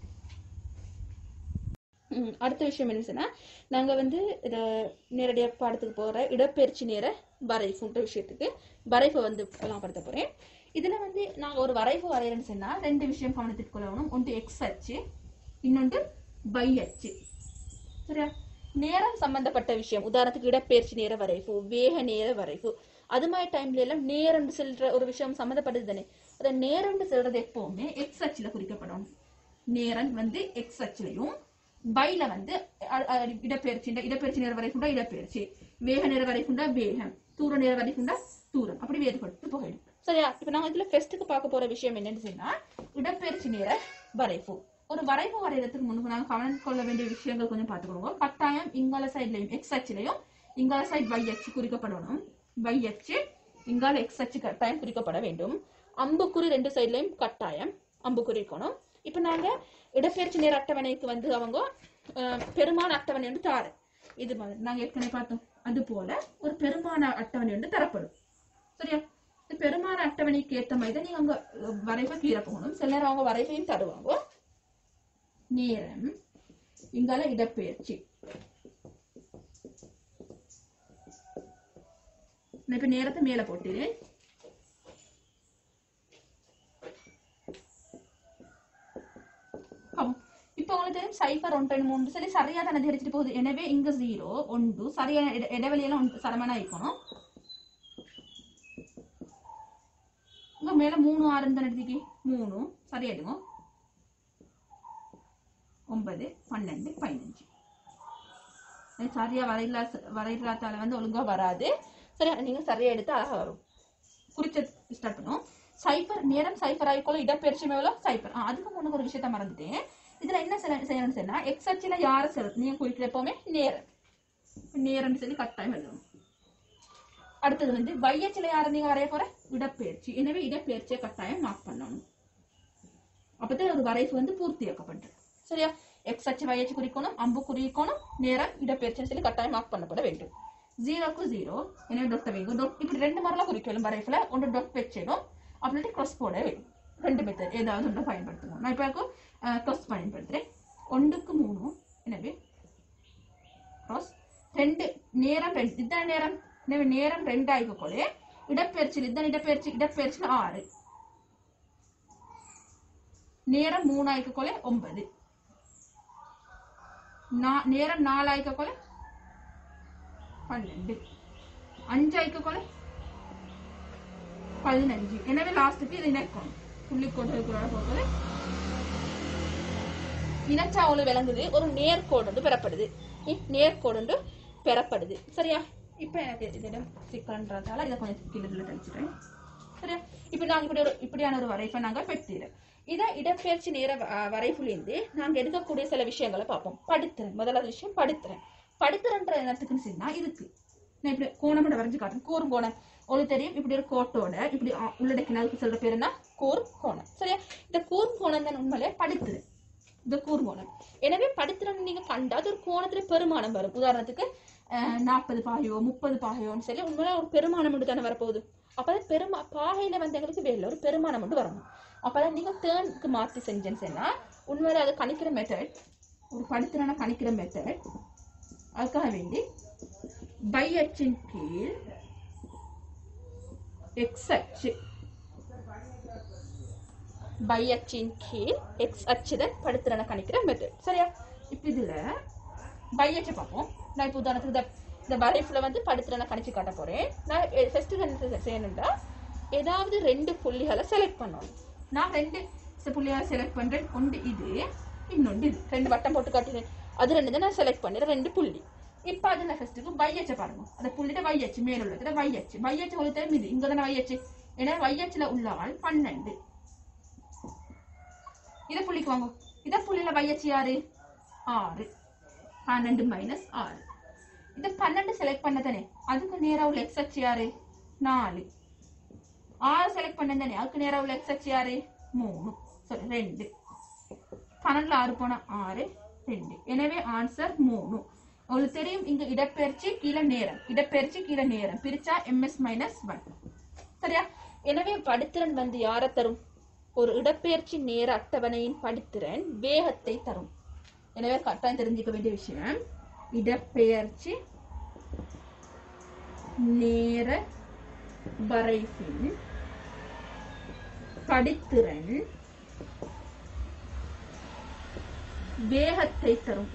ம், அடுத்த விஷயம் என்ன சொன்னா நாங்க வந்து இத நேரடியாக பாடத்துக்கு போற இடப்பெயர்ச்சி நேர வரைஃபுன்ற விஷயத்துக்கு வரைஃபை வந்து எல்லாம் படுத்த போறேன் இதுல வந்து நாங்க ஒரு வரைவு வரைகிறேன்னு சொன்னா ரெண்டு விஷயம் கவனத்துக்கு கொள்ளணும் ஒன்று எக்ஸ் அச்சு இன்னொன்று y அச்சு சரியா நேரம் சம்பந்தப்பட்ட விஷயம் உதாரணத்துக்கு இடப்பெயர்ச்சி நேர வரைவு வேக நேர வரைவு அது மாதிரி டைம்ல எல்லாம் நேரம் செல்ற ஒரு விஷயம் சம்மந்தப்பட்டது தானே அந்த நேரம் செல்றது எப்பவுமே எக்ஸ் அச்சுல குறிக்கப்படும் நேரம் வந்து எக்ஸ் அச்சுலையும் பைல வந்து அ- அ- இடப்பெயர்ச்சி இந்த இடப்பெயர்ச்சி நேர வரைக்குண்டா இடப்பெயர்ச்சி வேக நேர வரைக்குண்டா வேகம் தூர நேர வரைக்குண்டா தூரம் அப்படி வேறுபட்டு போயிடும் சரியா இப்ப நாங்க இதுல ஃபெஸ்ட்டுக்கு பார்க்க போற விஷயம் என்னன்னு சொன்னா இடப்பெயர்ச்சி நேர வரைவு ஒரு வரைவு வரைகிறதுக்கு முன்பு நாங்க கவனம் கொள்ள வேண்டிய விஷயங்கள் கொஞ்சம் பார்த்துக்கணும் கட்டாயம் இங்கால சைட்லயும் எக்ஸ் அச்சுலயும் இங்கால சைட் y அச்சு குறிக்கப்படணும் y அச்சு இங்கால எக்ஸ் அச்சு கட்டாயம் குறிக்கப்பட வேண்டும் அம்புக்குறி ரெண்டு சைட்லயும் கட்டாயம் அம்புக்குறி இருக்கணும் இப்ப நாங்க இடப்பெயர்ச்சி நேர அட்டவணைக்கு வந்து அவங்க அஹ், பெருமான அட்டவணை வந்து தாரு இது மாதிரி நாங்க ஏற்கனவே பார்த்தோம் அது போல ஒரு பெருமான அட்டவணை வந்து தரப்படும் சரியா இந்த பெருமான அட்டவணைக்கு ஏத்த மாதிரி தான் நீங்க அங்க அஹ், வரைவை கீழே போகணும் சில நேரம் அவங்க வரைவையும் தருவாங்க நேரம் இங்கால இடப்பெயர்ச்சி நான் இப்ப நேரத்தை மேல போட்டுறேன் ஆம். இப்ப உங்களுக்கு தெரியும் சைபர் ஒன்று ரெண்டு மூணு சொல்லி சரியா தானே தெரிச்சிட்டு போகுது எனவே இங்க ஜீரோ ஒன்று சரியான இட- இடைவெளியெல்லாம் ஒன்று சரமான ஆயிக்கணும் இங்க மேல மூணு ஆறு தானே எடுத்துக்கி மூணு சரியா எடுங்க ஒன்பது பன்னெண்டு பதினஞ்சு அது சரியா வரையிலா வரையிலாத்தால வந்து ஒழுங்கா வராது சரியா நீங்க சரியா எடுத்து அழகா வரும் குறிச்ச ஸ்டார்ட் பண்ணும் சைபர் நேரம் சைபர் ஆகிக்கொள்ள இடப்பெயர்ச்சி எவ்வளோ சைபர் ஆ, அதுக்கு முன்னுக்கு ஒரு விஷயத்த மறந்துட்டேன் இதுல என்ன செய்ய- செய்யணும்னு சொன்னா எக்ஸ் அச்சுல யாரை செலுத்து நீங்க குறிக்கிற எப்பவுமே நேரம் நேரம்னு சொல்லி கட்டாயம் எழுதணும் அடுத்தது வந்து வையச்சில யாரை நீங்க வரைய போற இடப்பெயர்ச்சி எனவே இடப்பெயர்ச்சியை கட்டாயம் மார்க் பண்ணணும் அப்பதான் ஒரு வரைவு வந்து பூர்த்தியாக்கப்பட்டு சரியா எக்ஸ் அச்சு வயச்சு குறிக்கணும் அம்பு குறிக்கணும் நேரம் இடப்பெயர்ச்சின்னு சொல்லி கட்டாயம் மார்க் பண்ணப்பட வேண்டும் ஜீரோக்கு ஜீரோ எனவே டொட்டை வைங்க டொட் இப்படி ரெண்டு மரலாம் குறிக்கணும் வரைஃபில் ஒன்று டொட் வச்சிடும் அப்படின்ட்டு க்ராஸ் போட வேண்டும் ரெண்டு மெத்தட் ஏதாவது ஒன்றை பயன்படுத்தணும் நான் இப்போ க்ராஸ் பயன்படுத்துறேன் ஒன்றுக்கு மூணு எனவே க்ராஸ் ரெண்டு நேரம் ரெண்டு இதான் நேரம் எனவே நேரம் ரெண்டு ஆகிக்கொள்ளே இடப்பெயர்ச்சியில் இதான் இடப்பெயர்ச்சி இடப்பெயர்ச்சியில் ஆறு நேரம் மூணு ஆயிக்கொள்ளே ஒன்பது நா- நேரம் நாலு ஆயிக்கொள்ளே பன்னெண்டு அஞ்சு ஆயிக்கொள்ளே பதினஞ்சு எனவே லாஸ்ட்டுக்கு இது இணைக்கணும் புள்ளிக்கோடு இருக்கிற போகுது இனச்சாவுல விளங்குது ஒரு நேர்கோடு ஒன்று பெறப்படுது இ- நேர்கோடு ஒன்று பெறப்படுது சரியா இப்ப எனக்கு இதிடம் சிக்கல்ன்றதால இதை கொஞ்சம் கீழே தெளிச்சிட்டேன் சரியா இப்ப நாங்க இப்படி ஒரு இப்படியான ஒரு வரைப்பை நாங்க பெற்றீரோம் இதை இடப்பெயர்ச்சி நேர வ- வரைப்புலேருந்து நாங்க எடுக்கக்கூடிய சில விஷயங்களை பார்ப்போம் படுத்துறேன் முதலாவது விஷயம் படுத்துறேன் படுத்துறன்ற இடத்துக்குன்னு சொன்னா இதுக்கு நான் இப்படி கோணம் வரைஞ்சு காட்டுறேன் கூர் கோணம் உங்களுக்கு தெரியும் இப்படி ஒரு கோட்டோட இப்படி ஆ, உள்ளடக்கின அதுக்கு சொல்ற பேர் என்ன கூர் கோணம் சரியா இந்த கூர் கோணம் தான் உண்மையிலே படுத்துரு இந்த கூர் கோணம் எனவே படுத்துறன்னு நீங்க கண்டா அது ஒரு கோணத்துல பெருமானம் வரும் உதாரணத்துக்கு நாற்பது பாகையோ முப்பது பாகையோன்னு சொல்லி உண்மையில ஒரு பெருமானம் மட்டும் தானே வரப்போகுது அப்பதான் பெருமா பாகையில வந்து எங்களுக்கு வேலை ஒரு பெருமானம் மட்டும் வரணும் அப்பதான் நீங்க டேர்னுக்கு மாத்தி செஞ்சேன்னு சொன்னா உண்மையில அது கணிக்கிற மெத்தட் ஒரு படுத்துறனா கணிக்கிற மெத்தட் அதுக்காக வேண்டி பை அச்சின் கீழ் எக்ஸ் அச்சு பை அச்சின் கீழ் எக்ஸ் அச்சுடன் படுத்துறன கணிக்கிற மெத்தட் சரியா இப்ப இதுல பை அச்சை பார்ப்போம் நான் இப்போ உதாரணத்துக்கு இந்த இந்த வரைஃபில் வந்து படுத்துறன கணிச்சு காட்ட போறேன் நான் ஃபர்ஸ்ட் என்ன செய்யணும்னா ஏதாவது ரெண்டு புள்ளிகளை செலக்ட் பண்ணணும் நான் ரெண்டு ச- புள்ளிகளை செலக்ட் பண்றேன் ஒன்று இது இன்னொன்று இது ரெண்டு வட்டம் போட்டு காட்டுறேன் அது ரெண்டு தான் நான் செலக்ட் பண்ணிடுறேன் ரெண்டு புள்ளி இப்ப அது நான் ஃபர்ஸ்ட்டுக்கு வையச்ச பாருங்க அந்த புள்ளிட்ட வையச்சு மேல உள்ளதுல வையச்சு வையச்சு ஒரு டைம் இது இங்க தானே வையச்சு ஏன்னா வையச்சுல உள்ள ஆள் பன்னெண்டு இத புள்ளிக்கு வாங்க இத புள்ளியில வையச்சு யாரு ஆறு பன்னெண்டு மைனஸ் ஆறு இது பன்னெண்டு செலக்ட் பண்ண தானே அதுக்கு நேரா உள்ள எக்ஸ் அச்சு யாரு நாலு ஆறு செலக்ட் பண்ண தானே அதுக்கு நேரா உள்ள எக்ஸ் அச்சு யாரு மூணு சாரி ரெண்டு பன்னெண்டுல ஆறு போனா ஆறு ரெண்டு எனவே ஆன்சர் மூணு உங்களுக்கு தெரியும் இங்க இடப்பெயர்ச்சி கீழே நேரம் இடப்பெயர்ச்சி கீழே நேரம் பிரிச்சா எம்எஸ் மைனஸ் ஒன் சரியா எனவே படுத்திறன் வந்து யாரை தரும் ஒரு இடப்பெயர்ச்சி நேர அட்டவணையின் படுத்திறன் வேகத்தை தரும் எனவே கட்டாயம் தெரிஞ்சுக்க வேண்டிய விஷயம் இடப்பெயர்ச்சி நேர வரைபின் படித்திறன் வேகத்தை தரும்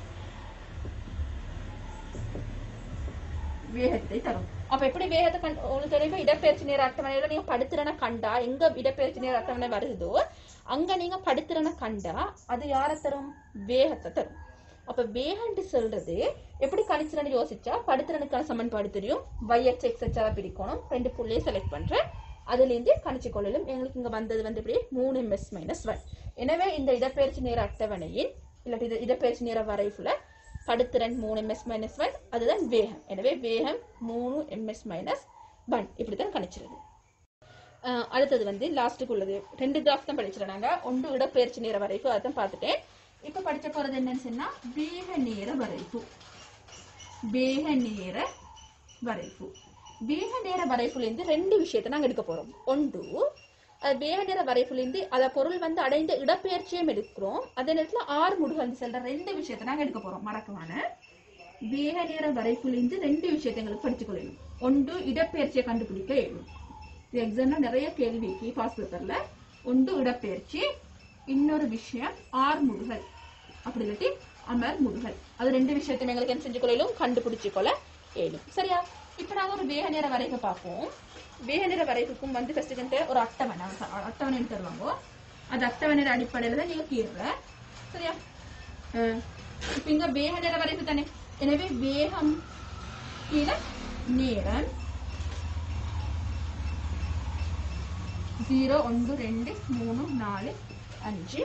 வேகத்தை தரும் அப்ப எப்படி வேகத்தை கண் உங்களுக்கு தெரியும் இடப்பெயர்ச்சி நேர அட்டவணையில நீங்க படுத்திறனை கண்டா எங்க இடப்பெயர்ச்சி நேர அட்டவணை வருதோ அங்க நீங்க படுத்திறனை கண்டா அது யாரை தரும் வேகத்தை தரும் அப்ப வேகம்னு சொல்றது எப்படி கணிச்சிரன்னு யோசிச்சா படுத்திறனுக்கான சமன்பாடு தெரியும் வைஎச் எக்ஸ் எச்சாக பிரிக்கணும் ரெண்டு புள்ளியை செலக்ட் பண்றேன் அதுல இருந்து கணிச்சு கொள்ளலும் எங்களுக்கு இங்க வந்தது வந்து இப்படி மூணு எம்எஸ் மைனஸ் ஒன் எனவே இந்த இடப்பெயர்ச்சி நேர அட்டவணையின் இல்லாட்டி இது இடப்பெயர்ச்சி நேர வரைவுல படுத்திறன் மூணு எம்எஸ் மைனஸ் ஒன் அதுதான் வேகம் எனவே வேகம் மூணு எம்எஸ் மைனஸ் ஒன் இப்படித்தான் கணிச்சிருது அஹ் அடுத்தது வந்து லாஸ்ட்டுக்கு உள்ளது ரெண்டு கிராஃப் தான் படிச்சிருந்தாங்க ஒன்று இடப்பெயர்ச்சி நேர வரைவு அதான் பார்த்துட்டேன் இப்போ படிச்ச போறது என்னன்னு சொன்னா வேக நேர வரைவு வேக நேர வரைவு வேக நேர வரைப்புலேருந்து ரெண்டு விஷயத்தை நாங்க எடுக்க போறோம் ஒன்று அது வேக நேர வரைப்புலேருந்து அத பொருள் வந்து அடைந்த இடப்பெயர்ச்சியும் எடுக்கிறோம் அதே நேரத்துல ஆறு முடுகு வந்து செல்ற ரெண்டு விஷயத்தை நாங்க எடுக்க போறோம் மறக்கமான வேக நேர வரைக்குள்ளிருந்து ரெண்டு விஷயத்தை எங்களுக்கு படிச்சுக் கொள்ளணும் ஒன்று இடப்பெயர்ச்சியை கண்டுபிடிக்க இயலும் இது எக்ஸாம்ல நிறைய கேள்விக்கு பாஸ் பேப்பர்ல ஒன்று இடப்பெயர்ச்சி இன்னொரு விஷயம் ஆர் முடுகல் அப்படி இல்லாட்டி அமர் முடுகல் அது ரெண்டு விஷயத்தையும் எங்களுக்கு என்ன செஞ்சு கொள்ளையிலும் கண்டுபிடிச்சு கொள்ள இயலும் சரியா இப்போ நாங்க ஒரு வேக நேர வரைவை பார்ப்போம் வேக நேர வரைவுக்கும் வந்து ஃபர்ஸ்ட் ஒரு அட்டவணை அ- அட்டவணை எடுத்து தருவாங்க அது அட்டவணையோட அடிப்படையில தான் நீங்க கீறுற சரியா அஹ் இப்ப இங்க வேக நேர வரைவு தானே எனவே வேகம் கீழே நேரம் ஜீரோ ஒன்று ரெண்டு மூணு நாலு அஞ்சு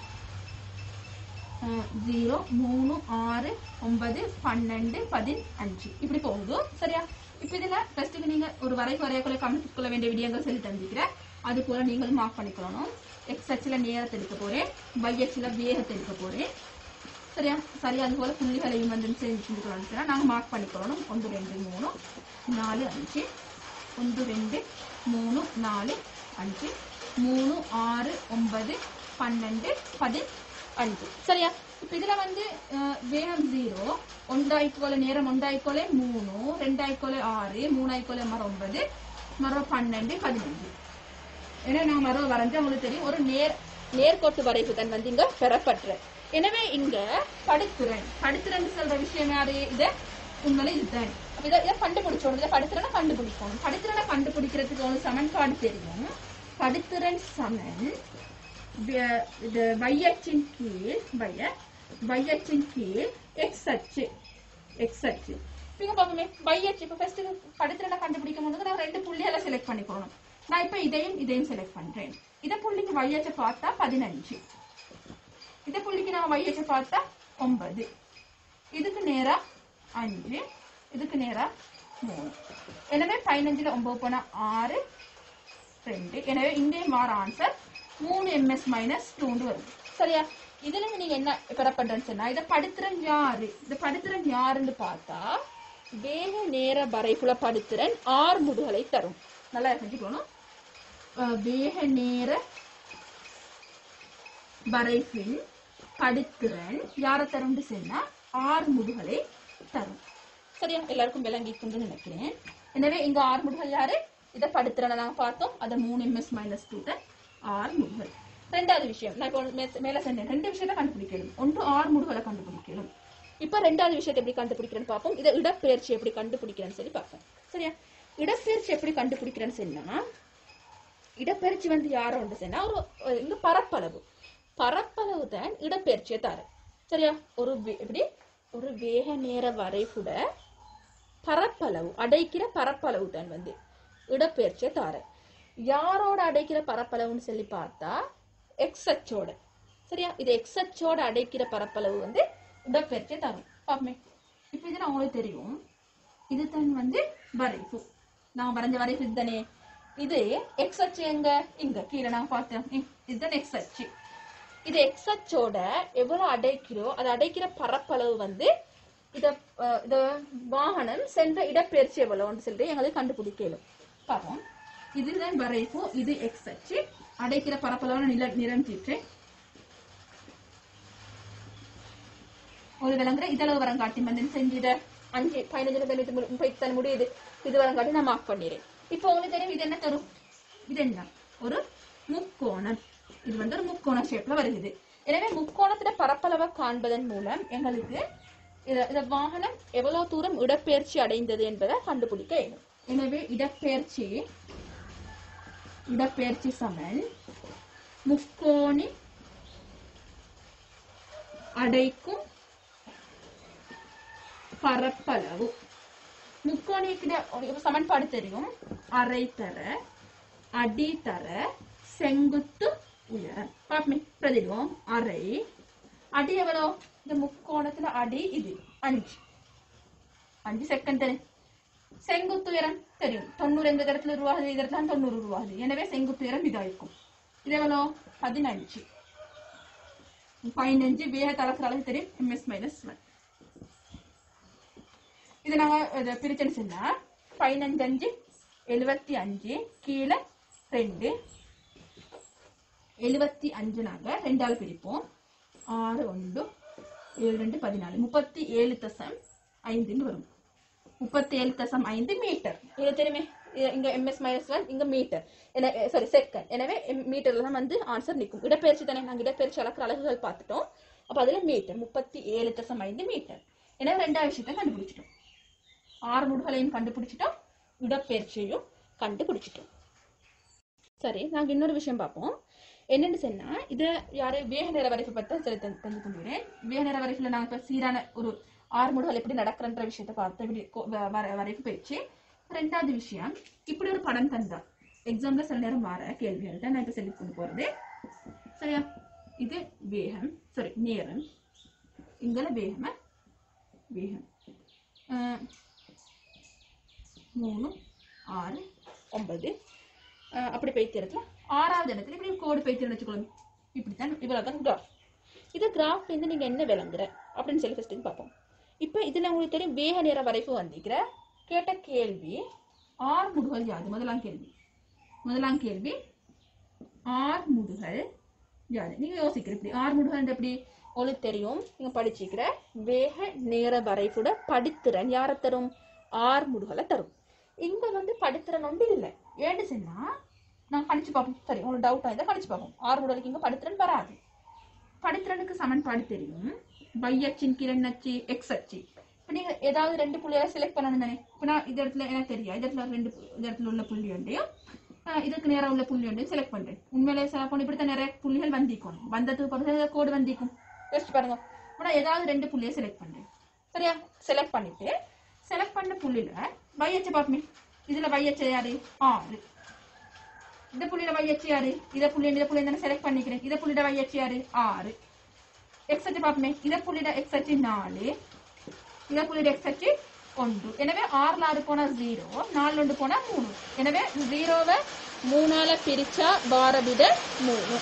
ஜீரோ மூணு ஆறு ஒன்பது பன்னெண்டு பதினஞ்சு இப்படி போகுது சரியா இப்போ இதுல ஃபர்ஸ்ட்டுக்கு நீங்க ஒரு வரை வரையக்குள்ள கவனித்துக் கொள்ள வேண்டிய விடயங்கள் சொல்லி தந்திருக்கிறேன் அது போல நீங்களும் மார்க் பண்ணிக்கணும் எக்ஸ் அச்சில் நேரத்தை எடுக்க போறேன் y அச்சில் வேகத்தை எடுக்க போறேன் சரியா சரியா அது போல புள்ளிகளையும் வந்து செஞ்சு செஞ்சுக்கணும்னு சொன்னா நாங்க மார்க் பண்ணிக்கணும் ஒன்று ரெண்டு மூணு நாலு அஞ்சு ஒன்று ரெண்டு மூணு நாலு அஞ்சு மூணு ஆறு ஒன்பது பன்னெண்டு பதினஞ்சு சரியா இப்ப இதுல வந்து அஹ், வேகம் ஜீரோ ஒன்றாய்க்கோல நேரம் ஒன்றாய்க்கோல மூணு ரெண்டாய்க்கோல ஆறு மூணாய்க்கோல மரம் ஒன்பது மரம் பன்னெண்டு பதினஞ்சு ஏன்னா நான் மரம் வரைஞ்சு உங்களுக்கு தெரியும் ஒரு நேர் நேர்கோட்டு வரைவு தான் வந்து இங்க பெறப்பட்ட எனவே இங்க படுத்துறன் படுத்துறன் சொல்ற விஷயம் யாரு இத உண்மையில இதுதான் அப்ப இதை இதை கண்டுபிடிச்சோம் இதை படுத்துறனை கண்டுபிடிக்கணும் படுத்துறனை கண்டுபிடிக்கிறதுக்கு ஒரு சமன்பாடு தெரியும் படுத்துறன் சமன் வே- இது வையச்சின் கீழ் வைய வையச்சின் கீழ் எக்ஸ் அச்சு எக்ஸ் அச்சு இங்க பாப்போமே வையச்சு இப்ப ஃபர்ஸ்ட் படுத்துறனை கண்டுபிடிக்கும் போது நான் ரெண்டு புள்ளிகளை செலக்ட் பண்ணிக்கணும் நான் இப்ப இதையும் இதையும் செலக்ட் பண்றேன் இத புள்ளிக்கு வையச்ச பார்த்தா பதினஞ்சு இத புள்ளிக்கு நான் வையச்ச பார்த்தா ஒன்பது இதுக்கு நேரா அஞ்சு இதுக்கு நேரா மூணு எனவே பதினஞ்சுல ஒன்பது போனா ஆறு ரெண்டு எனவே இங்கேயும் மாற ஆன்சர் மூணு எம்எஸ் மைனஸ் டூண்டு வருது சரியா இதுல இருந்து நீங்க என்ன பெறப்படுறேன்னு சொன்னா இதை படுத்துறன் யாரு இதை படுத்துறன் யாருன்னு பார்த்தா வேக நேர வரைகுல படுத்துறன் ஆறு முடுகளை தரும் நல்லா செஞ்சுக்கணும் அஹ் வேக நேர வரைபின் படுத்துறன் யாரை தரும்னு சொன்னா ஆறு முடுகளை தரும் சரியா எல்லாருக்கும் விளங்கிக்கும்னு நினைக்கிறேன் எனவே இங்க ஆறு முடுகள் யாரு இதை படுத்துறனை நாங்க பார்த்தோம் அதை மூணு எம்எஸ் மைனஸ் டூ ஆறு முடுகள் ரெண்டாவது விஷயம் நான் இப்போ மே- மேல சொன்னேன் ரெண்டு விஷயத்தை கண்டுபிடிக்கணும் ஒன்று ஆறு முடுகளை கண்டுபிடிக்கணும் இப்ப ரெண்டாவது விஷயத்தை எப்படி கண்டுபிடிக்கிறேன்னு பார்ப்போம் இதை இடப்பெயர்ச்சி எப்படி கண்டுபிடிக்கிறேன்னு சொல்லி பார்ப்போம் சரியா இடப்பெயர்ச்சி எப்படி கண்டுபிடிக்கிறேன்னு சொன்னா இடப்பெயர்ச்சி வந்து யாரோ ஒன்று சொன்னா ஒரு ஒரு இங்க பரப்பளவு பரப்பளவு தான் இடப்பெயர்ச்சியை தரும் சரியா ஒரு வே- எப்படி ஒரு வேக நேர வரைகுட பரப்பளவு அடைக்கிற பரப்பளவு தான் வந்து இடப்பெயர்ச்சியை தார யாரோட அடைக்கிற பரப்பளவுன்னு சொல்லி பார்த்தா எக்ஸ் அச்சோட சரியா இது எக்ஸ் அச்சோட அடைக்கிற பரப்பளவு வந்து இடப்பெயர்ச்சியை தரும் பாப்பமே இப்போ இது நான் உங்களுக்கு தெரியும் இது தான் வந்து வரைவு நான் வரைஞ்ச வரைவு இதுதானே இது எக்ஸ் அச்சு எங்க இங்க கீழே நான் பார்த்தேன் ம், இதுதான் எக்ஸ் அச்சு இது எக்ஸ் அச்சோட எவ்வளவு அடைக்கிறோ அது அடைக்கிற பரப்பளவு வந்து இத அஹ், இத வாகனம் சென்ற இடப்பெயர்ச்சி எவ்வளவுன்னு சொல்லிட்டு எங்களுக்கு கண்டுபிடிக்கலும் பார்ப்போம் இதுதான் வரைவு இது எக்ஸ் அச்சு அடைக்கிற பரப்பளவு நில நிரம்பிட்டு ஒரு விலங்குற இதளவு வரம் காட்டி வந்து செஞ்சு இத அஞ்சு பதினஞ்சு தொண்ணூத்தி மூணு முப்பத்தி தன முடியுது இது வரம் காட்டி நான் மார்க் பண்ணிடுறேன் இப்போ உங்களுக்கு தெரியும் இது என்ன தரும் இது என்ன ஒரு முக்கோணம் இது வந்து ஒரு முக்கோண ஷேப்ல வருகிறது எனவே முக்கோணத்துல பரப்பளவை காண்பதன் மூலம் எங்களுக்கு இத இத வாகனம் எவ்வளவு தூரம் இடப்பெயர்ச்சி அடைந்தது என்பதை கண்டுபிடிக்க இயலும் எனவே இடப்பெயர்ச்சி இடப்பெயர்ச்சி சமன் முக்கோணி அடைக்கும் பரப்பளவு முக்கோணிக்கு ஒரு சமன்பாடு தெரியும் அரை தர அடி தர செங்குத்து உயரம் பாப்பமே பிரதிடுவோம் அரை அடி எவ்வளோ இந்த முக்கோணத்துல அடி இது அஞ்சு அஞ்சு செகண்ட் தெரியும் செங்குத்து உயரம் தெரியும் தொண்ணூறு எந்த இடத்துல உருவாகுது இந்த இடத்துல தொண்ணூறு உருவாகுது எனவே செங்குத்து உயரம் இதா இருக்கும் இது எவ்வளோ பதினஞ்சு பதினஞ்சு வேக கலக்கிற அளவுக்கு தெரியும் எம்எஸ் மைனஸ் ஒன் இது நாங்க இதை பிரிச்சுன்னு சொன்னா பதினஞ்சு அஞ்சு எழுபத்தி அஞ்சு கீழே ரெண்டு எழுபத்தி அஞ்சு நாங்க ரெண்டாள் பிரிப்போம் ஆறு ஒன்று ஏழு ரெண்டு பதினாலு முப்பத்தி ஏழு தசம் ஐந்துன்னு வரும் முப்பத்தி ஏழு தசம் ஐந்து மீட்டர் இது தெரியுமே இது இங்க எம்எஸ் மைனஸ் ஒன் இங்க மீட்டர் சாரி செகண்ட் எனவே மீட்டர்ல தான் வந்து ஆன்சர் நிற்கும் இடப்பெயர்ச்சி தானே நாங்க இடப்பெயர்ச்சி அளக்கிற அலகுகள் பார்த்துட்டோம் அப்ப அதுல மீட்டர் முப்பத்தி ஏழு தசம் ஐந்து மீட்டர் எனவே ரெண்டாவது விஷயத்தை கண்டுபிடிச்சிட்டோம் ஆறு முடுகளையும் கண்டுபிடிச்சிட்டோம் இடப்பெயர்ச்சியையும் கண்டுபிடிச்சிட்டோம் சரி நாங்க இன்னொரு விஷயம் பார்ப்போம் என்னன்னு சொன்னா இது யாரு வேக நேர வரைப்பு பத்தி சரி தந்து தந்து கொள்கிறேன் வேக நேர வரைப்புல நாங்க இப்ப சீரான ஒரு ஆறு முடுகள் எப்படி நடக்கிறன்ற விஷயத்தை பார்த்து இப்படி கொ- வ- வர- வரைப்பு போயிடுச்சு ரெண்டாவது விஷயம் இப்படி ஒரு படம் தந்தா எக்ஸாம்ல சில நேரம் வர கேள்விகள் தான் நான் இப்ப சொல்லி கொண்டு போறது சரியா இது வேகம் சாரி நேரம் இங்கல வேகம் வேகம் அஹ், மூணு ஆறு ஒன்பது அஹ், அப்படி பைத்தியத்துல ஆறாவது இடத்துல இப்படி கோடு பைத்தியம் வச்சுக்கணும் இப்படித்தான் இவ்வளவுதான் கிராஃப் இது கிராஃப் வந்து நீங்க என்ன விளங்குற அப்படின்னு சொல்லி ஃபர்ஸ்ட் பார்ப்போம் இப்போ இதுல உங்களுக்கு தெரியும் வேக நேர வரைப்பு வந்திக்கிற கேட்ட கேள்வி ஆர் முடுகள் யாது முதலாம் கேள்வி முதலாம் கேள்வி ஆர் முடுகள் யாது நீங்க யோசிக்கிற இப்படி ஆர் முடுகள் எப்படி உங்களுக்கு தெரியும் நீங்க படிச்சுக்கிற வேக நேர வரைபட படித்திறன் யாரை தரும் ஆர் முடுகளை தரும் இங்க வந்து படித்திறன் ஒன்று இல்லை ஏன்னு சொன்னா நான் படிச்சு பார்ப்போம் சரி உங்களுக்கு டவுட் ஆயிருந்தா படிச்சு பார்ப்போம் ஆர் முடுகளுக்கு இங்க படித்திறன் வராது படித்திறனுக்கு சமன்பாடு தெரியும் y அச்சின் கிரண் அச்சு எக்ஸ் அச்சு இப்போ நீங்க ஏதாவது ரெண்டு புள்ளியை செலக்ட் பண்ணணும் தானே இப்போ நான் இந்த இடத்துல எனக்கு தெரியும் இந்த இடத்துல ரெண்டு பு- இந்த இடத்துல உள்ள புள்ளி ஒன்றையும் ஆஹ் இதுக்கு நேரா உள்ள புள்ளி ஒன்றையும் செலக்ட் பண்றேன் உண்மையிலே செலக்ட் பண்ணி இப்படி தான் நிறைய புள்ளிகள் வந்திக்கும் வந்ததுக்கு பிறகு கோடு வந்திக்கும் யோசிச்சு பாருங்க இப்போ நான் ஏதாவது ரெண்டு புள்ளியை செலக்ட் பண்றேன் சரியா செலக்ட் பண்ணிட்டு செலக்ட் பண்ண புள்ளியில y அச்சு பார்ப்போமே இதுல y அச்சு யாரு ஆறு இந்த புள்ளியில y அச்சு யாரு இத புள்ளி இந்த புள்ளி தானே செலக்ட் பண்ணிக்கிறேன் இத புள்ளியில y அச்சு யாரு ஆறு எக்ஸ் அச்சு பார்ப்போமே இத புள்ளியில எக்ஸ் அச்சு நாலு இத புள்ளியில எக்ஸ் அச்சு ஒன்று எனவே ஆறுல ஆறு போனா ஜீரோ நாலு ஒன்று போனா மூணு எனவே ஜீரோவை மூணால பிரிச்சா வார விட மூணு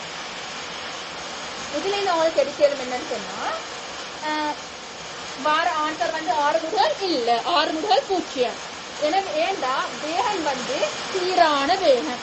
இதுல இந்த உங்களுக்கு எடுக்கலும் என்னன்னு சொன்னா ஆஹ், வார ஆன்சர் வந்து ஆறு முதல் இல்ல ஆறு முதல் பூஜ்ஜியம் எனவே ஏண்டா வேகம் வந்து சீரான வேகம்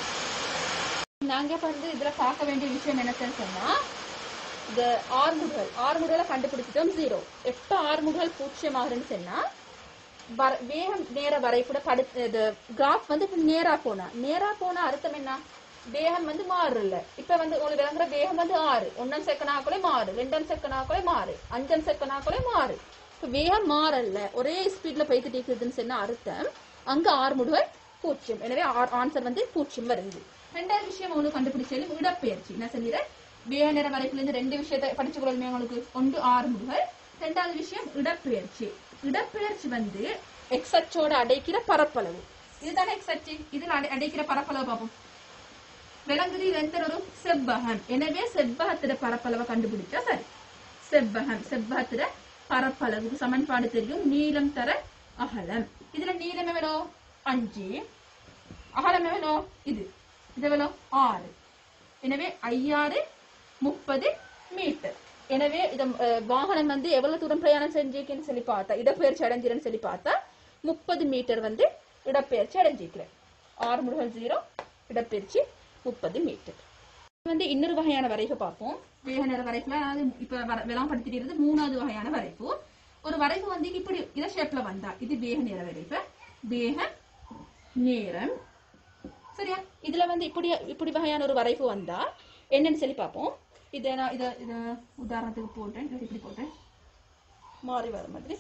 நாங்க இப்ப வந்து இதுல பார்க்க வேண்டிய விஷயம் என்னன்னு சொன்னா இந்த ஆறுமுகல் ஆறுமுகலை கண்டுபிடிச்சிட்டோம் ஜீரோ எப்ப ஆறுமுகல் பூஜ்ஜியம் ஆகுதுன்னு சொன்னா வர- வேகம் நேர வரைபட படு இது கிராஃப் வந்து இப்ப நேரா போனா நேரா போனா அர்த்தம் என்ன வேகம் வந்து மாறுல இப்ப வந்து உங்களுக்கு விளங்குற வேகம் வந்து ஆறு ஒன்னாம் செகண்ட் ஆக்குள்ளே மாறு ரெண்டாம் செகண்ட் ஆக்குள்ளே மாறு அஞ்சாம் செகண்ட் ஆக்குள்ளே மாறு இப்ப வேகம் மாறல ஒரே ஸ்பீட்ல போயிட்டு இருக்குதுன்னு சொன்ன அர்த்தம் அங்க ஆறு முடுகள் பூஜ்ஜியம் எனவே ஆன்சர் வந்து பூஜ்ஜியம் வருது ரெண்டாவது விஷயம் உங்களுக்கு கண்டுபிடிச்சாலும் இடப்பெயர்ச்சி என்ன சொல்லிடுறேன் வேக நேர வரைப்புல இருந்து ரெண்டு விஷயத்தை படிச்சு கொள்ளுமே உங்களுக்கு ஒன்று ஆறு முடுகள் ரெண்டாவது விஷயம் இடப்பெயர்ச்சி இடப்பெயர்ச்சி வந்து எக்ஸ் அச்சோட அடைக்கிற பரப்பளவு இதுதானே எக்ஸ் அச்சு இதுல அடை- அடைக்கிற பரப்பளவு பார்ப்போம் விளங்குது இது எந்த ஒரு செவ்வகம் எனவே செவ்வகத்திட பரப்பளவை கண்டுபிடிச்சா சரி செவ்வகம் செவ்வகத்திட பரப்பளவுக்கு சமன்பாடு தெரியும் நீளம் தர அகலம் இதுல நீளம் எவ்வளோ அஞ்சு அகலம் எவ்வளோ இது இது எவ்வளோ ஆறு எனவே ஐயாறு முப்பது மீட்டர் எனவே இத அஹ், வாகனம் வந்து எவ்வளவு தூரம் பிரயாணம் செஞ்சிருக்குன்னு சொல்லி பார்த்தா இடப்பெயர்ச்சி அடைஞ்சிருன்னு சொல்லி பார்த்தா முப்பது மீட்டர் வந்து இடப்பெயர்ச்சி அடைஞ்சிருக்கிறேன் ஆறு முதல் ஜீரோ இடப்பெயர்ச்சி முப்பது மீட்டர் வந்து இன்னொரு வகையான வரைப்பு பார்ப்போம் வேக நேர வரைப்புல அதாவது இப்ப வர- விளம்பரப்படுத்திக்கிறது மூணாவது வகையான வரைப்பு ஒரு வரைப்பு வந்து இப்படி இத ஷேப்ல வந்தா இது வேக நேர வரைப்பு வேக நேரம் சரியா இதுல வந்து இப்படி இப்படி வகையான ஒரு வரைப்பு வந்தா என்னன்னு சொல்லி பார்ப்போம் இதை நான் இதை இதை உதாரணத்துக்கு போட்டேன் இதை இப்படி போட்டேன் மாறி வர மாதிரி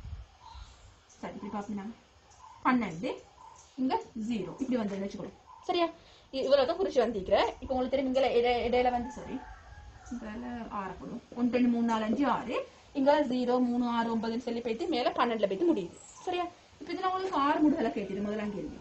சரி இப்படி பார்ப்பீங்க பன்னெண்டு இங்க ஜீரோ இப்படி வந்து வச்சுக்கணும் சரியா இ- இவ்வளவுதான் குறிச்சு வந்திருக்கிறேன் இப்போ உங்களுக்கு தெரியும் இங்க இட- இடையில வந்து சாரி இங்கால ஆறு போடும் ஒன்று ரெண்டு மூணு நாலு அஞ்சு ஆறு இங்க ஜீரோ மூணு ஆறு ஒன்பதுன்னு சொல்லி போயிட்டு மேல பன்னெண்டுல போயிட்டு முடியுது சரியா இப்போ இதுல உங்களுக்கு ஆறு முடிவுகளை கேட்டது முதலாம் கேள்வி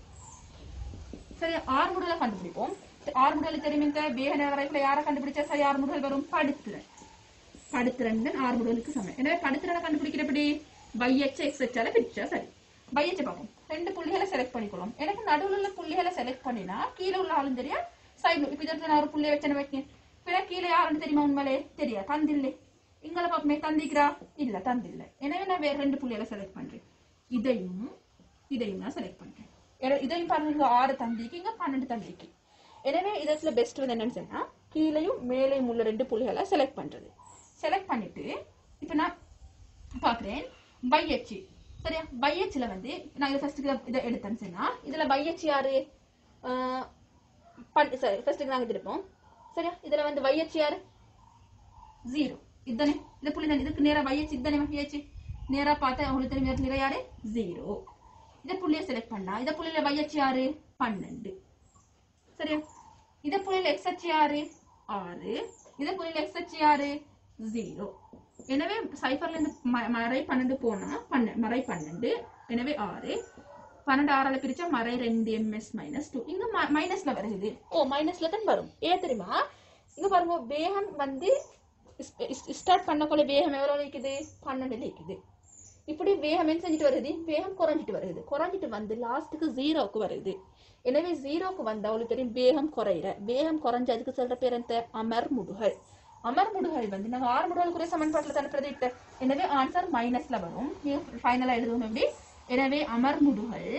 சரி ஆறு முடலை கண்டுபிடிப்போம் ஆறு முடல் தெரியுமிங்க வேக நேர வரைப்புல யாரை கண்டுபிடிச்சா சரி ஆறு முடல் வரும் படுத்துறன் படுத்துறன் தான் ஆறு முடலுக்கு சமம் எனவே படுத்துறனை கண்டுபிடிக்கிறபடி பையச்ச எக்ஸச்சால பிரிச்சா சரி பையச்ச பார்ப்போம் ரெண்டு புள்ளிகளை செலக்ட் பண்ணிக்கலாம் எனக்கு நடுவுல உள்ள புள்ளிகளை செலக்ட் பண்ணினா கீழே உள்ள ஆளும் தெரியா சைடு இப்ப இதுல நான் ஒரு புள்ளியை வச்சேன்னு வைக்கேன் பிற கீழே யாருன்னு தெரியுமா உண்மையிலே தெரியா தந்தில்லை இங்கள பாப்பமே தந்திக்கிறா இல்ல தந்தில்ல எனவே நான் வேற ரெண்டு புள்ளிகளை செலக்ட் பண்றேன் இதையும் இதையும் நான் செலக்ட் பண்றேன் ஏன்னா இதையும் பாருங்க இங்க ஆறு தந்திக்கு இங்க பன்னெண்டு தந்திக்கு எனவே இதுல பெஸ்ட் வந்து என்னன்னு சொன்னா கீழையும் மேலேயும் உள்ள ரெண்டு புள்ளிகளை செலக்ட் பண்றது செலக்ட் பண்ணிட்டு இப்ப நான் பாக்குறேன் பையச்சி சரியா பையச்சில வந்து நான் இதை ஃபர்ஸ்ட் இதை எடுத்தேன்னு சொன்னா இதுல பையச்சி யாரு ஆஹ் பண் சரி ஃபர்ஸ்ட் நாங்க திருப்போம் சரியா இதுல வந்து வையச்சி யாரு ஜீரோ இதுதானே இந்த புள்ளி தானே இதுக்கு நேரா வையச்சி இதுதானே வையச்சி நேரா பார்த்தா உங்களுக்கு தெரியும் நிறை யாரு ஜீரோ இத புள்ளிய செலக்ட் பண்ணா இத புள்ளியில வையச்சி யாரு பன்னெண்டு சரியா இத புள்ளியில எக்ஸ் அச்சு யாரு ஆறு இத புள்ளியில எக்ஸ் அச்சு யாரு ஜீரோ எனவே சைஃபர்ல இருந்து ம- மறை பன்னெண்டு போனா பன்ன மறை பன்னெண்டு எனவே ஆறு பன்னெண்டு ஆறால பிரிச்சா மறை ரெண்டு எம்எஸ் மைனஸ் டூ இங்க மைனஸ்ல வருது ஓ மைனஸ்ல தான் வரும் ஏன் தெரியுமா இங்க பாருங்க வேகம் வந்து ஸ்டார்ட் பண்ணக்குள்ள வேகம் எவ்வளவு இருக்குது பன்னெண்டுல இருக்குது இப்படி வேகம் என்ன செஞ்சுட்டு வருது வேகம் குறைஞ்சிட்டு வருது குறைஞ்சிட்டு வந்து லாஸ்ட்டுக்கு ஜீரோக்கு வருது எனவே ஜீரோக்கு வந்தா அவளுக்கு தெரியும் வேகம் குறையிற வேகம் குறைஞ்ச அதுக்கு சொல்ற பேர் என்ன அமர் முடுகல் அமர் முடுகல் வந்து நாங்க ஆறு முடுகலுக்குரிய சமன்பாட்டில் தானே பிரதிட்ட எனவே ஆன்சர் மைனஸ்ல வரும் ஃபைனலா எழுதுவோம் எப்படி எனவே அமர் முடுகல்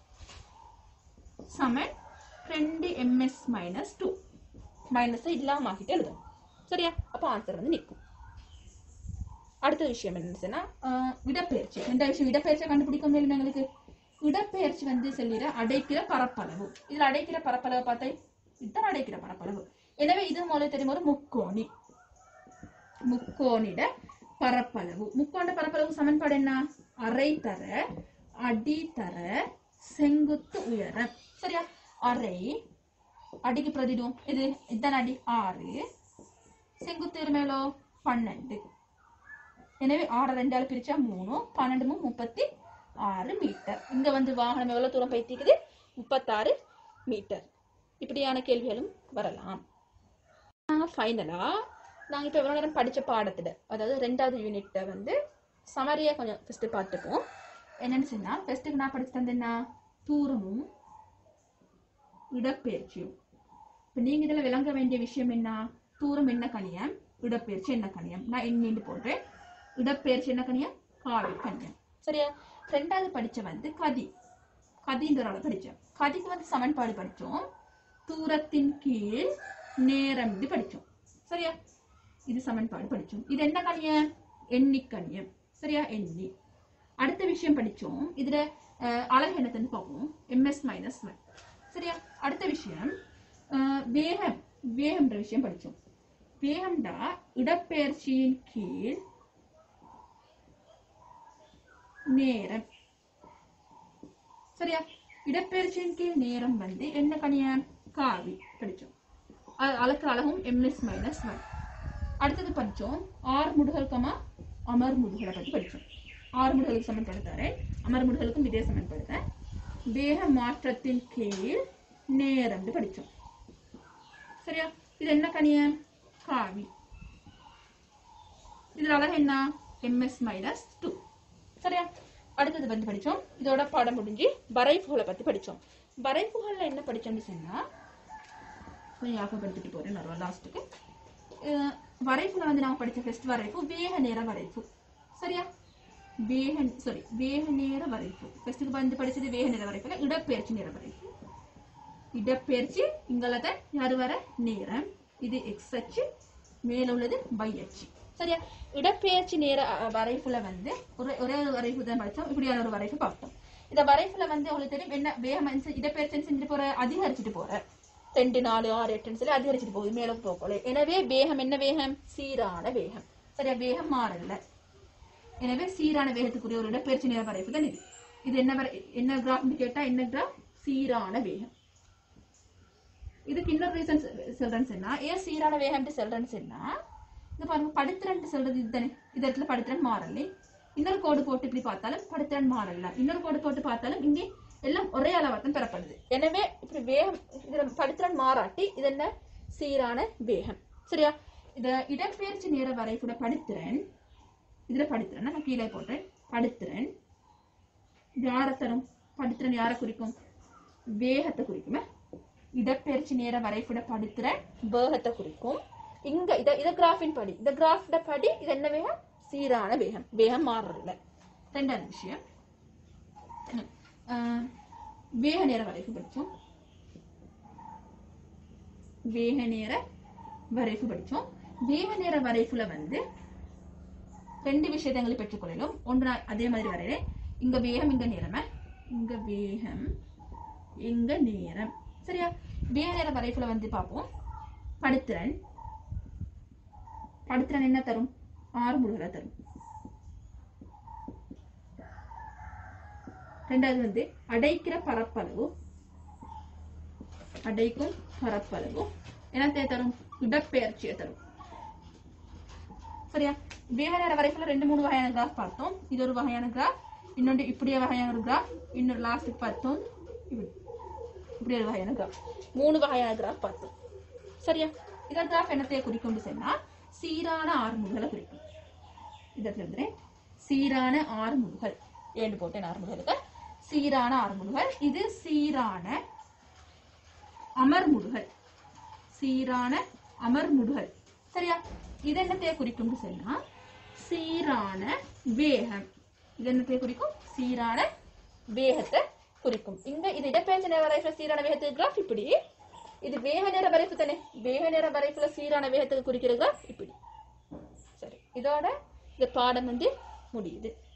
சமன் ரெண்டு எம்எஸ் மைனஸ் டூ மைனஸை இல்லாம ஆக்கிட்டு எழுதும் சரியா அப்போ ஆன்சர் வந்து நிற்கும் அடுத்த விஷயம் என்னச்சுன்னா ஆஹ் இடப்பெயர்ச்சி இந்த விஷயம் இடப்பெயர்ச்சியை கண்டுபிடிக்க முடியும் எங்களுக்கு இடப்பெயர்ச்சி வந்து சொல்லிட அடைக்கிற பரப்பளவு இதுல அடைக்கிற பரப்பளவு பார்த்தா இதுதான் அடைக்கிற பரப்பளவு எனவே இது முதல்ல தெரியும் ஒரு முக்கோணி முக்கோணிட பரப்பளவு முக்கோண பரப்பளவு சமன்பாடு என்ன அரை தர அடி தர செங்குத்து உயரம் சரியா அரை அடிக்கு பிரதிடும் இது இதுதான் அடி ஆறு செங்குத்து உயரம் எவ்வளோ பன்னெண்டு எனவே ஆறு ரெண்டால பிரிச்சா மூணு பன்னெண்டு முப்பத்தி ஆறு மீட்டர் இங்க வந்து வாகனம் எவ்வளவு தூரம் பைத்திக்குது முப்பத்தாறு மீட்டர் இப்படியான கேள்விகளும் வரலாம் நாங்க ஃபைனலா நாங்க இப்ப எவ்வளவு நேரம் படிச்ச பாடத்துல அதாவது ரெண்டாவது யூனிட்டை வந்து சமரியா கொஞ்சம் ஃபர்ஸ்ட் பார்த்துப்போம் என்னன்னு சொன்னா ஃபர்ஸ்ட்டுக்கு நான் படிச்சு தந்தேன்னா தூரமும் இடப்பெயர்ச்சியும் இப்ப நீங்க இதுல விளங்க வேண்டிய விஷயம் என்ன தூரம் என்ன கணியம் இடப்பெயர்ச்சி என்ன கணியம் நான் எண்ணிட்டு போடுறேன் இடப்பெயர்ச்சி என்ன கணியம் காவி கணியம் சரியா ரெண்டாவது படிச்ச வந்து கதி கதின்ற ஒரு ஆளை படிச்சோம் கதிக்கு வந்து சமன்பாடு படிச்சோம் தூரத்தின் கீழ் நேரம் இது படிச்சோம் சரியா இது சமன்பாடு படிச்சோம் இது என்ன கணியம் எண்ணி கணியம் சரியா எண்ணி அடுத்த விஷயம் படிச்சோம் இதுல அஹ், அலகு என்னத்துன்னு பார்ப்போம் எம்எஸ் மைனஸ் ஒன் சரியா அடுத்த விஷயம் அஹ், வேகம் வேகம்ன்ற விஷயம் படிச்சோம் வேகம்டா இடப்பெயர்ச்சியின் கீழ் நேரம் சரியா இடப்பெயர்ச்சியின் கீழ் நேரம் வந்து என்ன கணியம் காவி படிச்சோம் அ- அளக்கு அழகும் எம்எஸ் மைனஸ் ஒன் அடுத்தது படிச்சோம் ஆறு முடுகல் கமா அமர் முடுகலை பத்தி படிச்சோம் ஆறு முடுகலுக்கு சமன்பாடு தரேன் அமர் முடுகலுக்கும் இதே சமன்பாடு தரேன் வேக மாற்றத்தின் கீழ் நேரம் படிச்சோம் சரியா இது என்ன கணியம் காவி இதுல அழகு என்ன எம்எஸ் மைனஸ் டூ சரியா அடுத்தது வந்து படிச்சோம் இதோட பாடம் முடிஞ்சு வரைப்புகளை பத்தி படிச்சோம் வரைப்புகள்ல என்ன படிச்சோம்னு சொன்னா கொஞ்சம் ஞாபகப்படுத்திட்டு போறேன் நான் லாஸ்ட்டுக்கு வரைப்புல வந்து நாம படிச்ச ஃபர்ஸ்ட் வரைப்பு வேக நேர வரைப்பு சரியா வேக சாரி வேக நேர வரைப்பு ஃபர்ஸ்ட்டுக்கு வந்து படிச்சது வேக நேர வரைப்புல இடப்பெயர்ச்சி நேர வரைப்பு இடப்பெயர்ச்சி இங்கலத யாரு வர நேரம் இது எக்ஸ் அச்சு மேல உள்ளது y அச்சு சரியா இடப்பெயர்ச்சி நேர அ, வரைப்புல வந்து ஒரு ஒரே ஒரு வரைப்பு தான் படிச்சோம் இப்படியான ஒரு வரைப்பு பார்த்தோம் இந்த வரைப்புல வந்து உங்களுக்கு தெரியும் என்ன வேகம் வந்து இடப்பெயர்ச்சி செஞ்சுட்டு போற அதிகரிச்சுட்டு போற ரெண்டு நாலு ஆறு எட்டுன்னு சொல்லி அதிகரிச்சுட்டு போகுது மேல போகல எனவே வேகம் என்ன வேகம் சீரான வேகம் சரியா வேகம் மாறல எனவே சீரான வேகத்துக்குரிய ஒரு இடப்பெயர்ச்சி நேர வரைப்பு தான் இது இது என்ன வரை என்ன கிராஃப்னு கேட்டா என்ன கிராஃப் சீரான வேகம் இதுக்கு இன்னொரு ரீசன் சொல்றேன்னு சொன்னா ஏன் சீரான வேகம்ட்டு சொல்றேன்னு சொன்னா இது பாருங்க படுத்துறன்ட்டு சொல்றது இதுதானே இந்த இடத்துல படுத்துறன் மாறலை இன்னொரு கோடு போட்டு இப்படி பார்த்தாலும் படுத்துறன் மாறல இன்னொரு கோடு போட்டு பார்த்தாலும் இங்கே எல்லாம் ஒரே அளவாத்தான் பெறப்படுது எனவே இப்படி வேகம் இதுல படுத்துறன் மாறாட்டி இது என்ன சீரான வேகம் சரியா இத இடப்பெயர்ச்சி நேர வரைபட படுத்துறன் இதுல படுத்துறேன் நான் கீழே போட்டேன் படுத்துறேன் யாரை தரும் படுத்துறன் யாரை குறிக்கும் வேகத்தை குறிக்குமே இடப்பெயர்ச்சி நேர வரைபட படுத்துற வேகத்தை குறிக்கும் இங்க இத இத கிராஃபின் படி இந்த கிராஃப்ட படி இது என்ன வேகம் சீரான வேகம் வேகம் மாறுறதில்ல ரெண்டாவது விஷயம் ம், ஆஹ், வேக நேர வரைப்பு படிச்சோம் வேக நேர வரைப்பு படிச்சோம் வேக நேர வரைப்புல வந்து ரெண்டு விஷயத்தை எங்களுக்கு பெற்றுக்கொள்ளலும் ஒன்று நான் அதே மாதிரி வரையிறேன் இங்க வேகம் இங்க நேரமே இங்க வேகம் இங்க நேரம் சரியா வேக நேர வரைப்புல வந்து பார்ப்போம் படுத்திறன் படுத்திறன் என்ன தரும் ஆறு முழுகளை தரும் ரெண்டாவது வந்து அடைக்கிற பரப்பளவு அடைக்கும் பரப்பளவு என்னத்தை தரும் இடப்பெயர்ச்சியை தரும் சரியா வேக நேர வரைக்குள்ள ரெண்டு மூணு வகையான கிராஃப் பார்த்தோம் இது ஒரு வகையான கிராஃப் இன்னொன்று இப்படியே வகையான ஒரு கிராஃப் இன்னொரு லாஸ்ட்டுக்கு பார்த்தோம் இப்படி இப்படி ஒரு வகையான கிராஃப் மூணு வகையான கிராஃப் பார்த்தோம் சரியா இந்த கிராஃப் என்னத்தைய குறிக்கும்னு சொன்னா சீரான ஆறுமுகங்களை குறிக்கும் இதை தெரிஞ்சுறேன் சீரான ஆறுமுகங்கள் ஏழு போட்டேன் ஆறுமுகலுக்கு சீரான ஆறுமுகங்கள் இது சீரான அமர்முடுகள் சீரான அமர்முடுகள் சரியா இது என்னத்தைய குறிக்கும்னு சொன்னா சீரான வேகம் இது என்னத்தைய குறிக்கும் சீரான வேகத்தை குறிக்கும் இங்க இது இடப்பெயர்ச்சி நேர வரைப்புல சீரான வேகத்துக்கு கிராஃப் இப்படி இது வேக நேர வரைப்பு தானே வேக நேர வரைப்புல சீரான வேகத்துக்கு குறிக்கிற கிராஃப் இப்படி சரி இதோட இந்த பாடம் வந்து முடியுது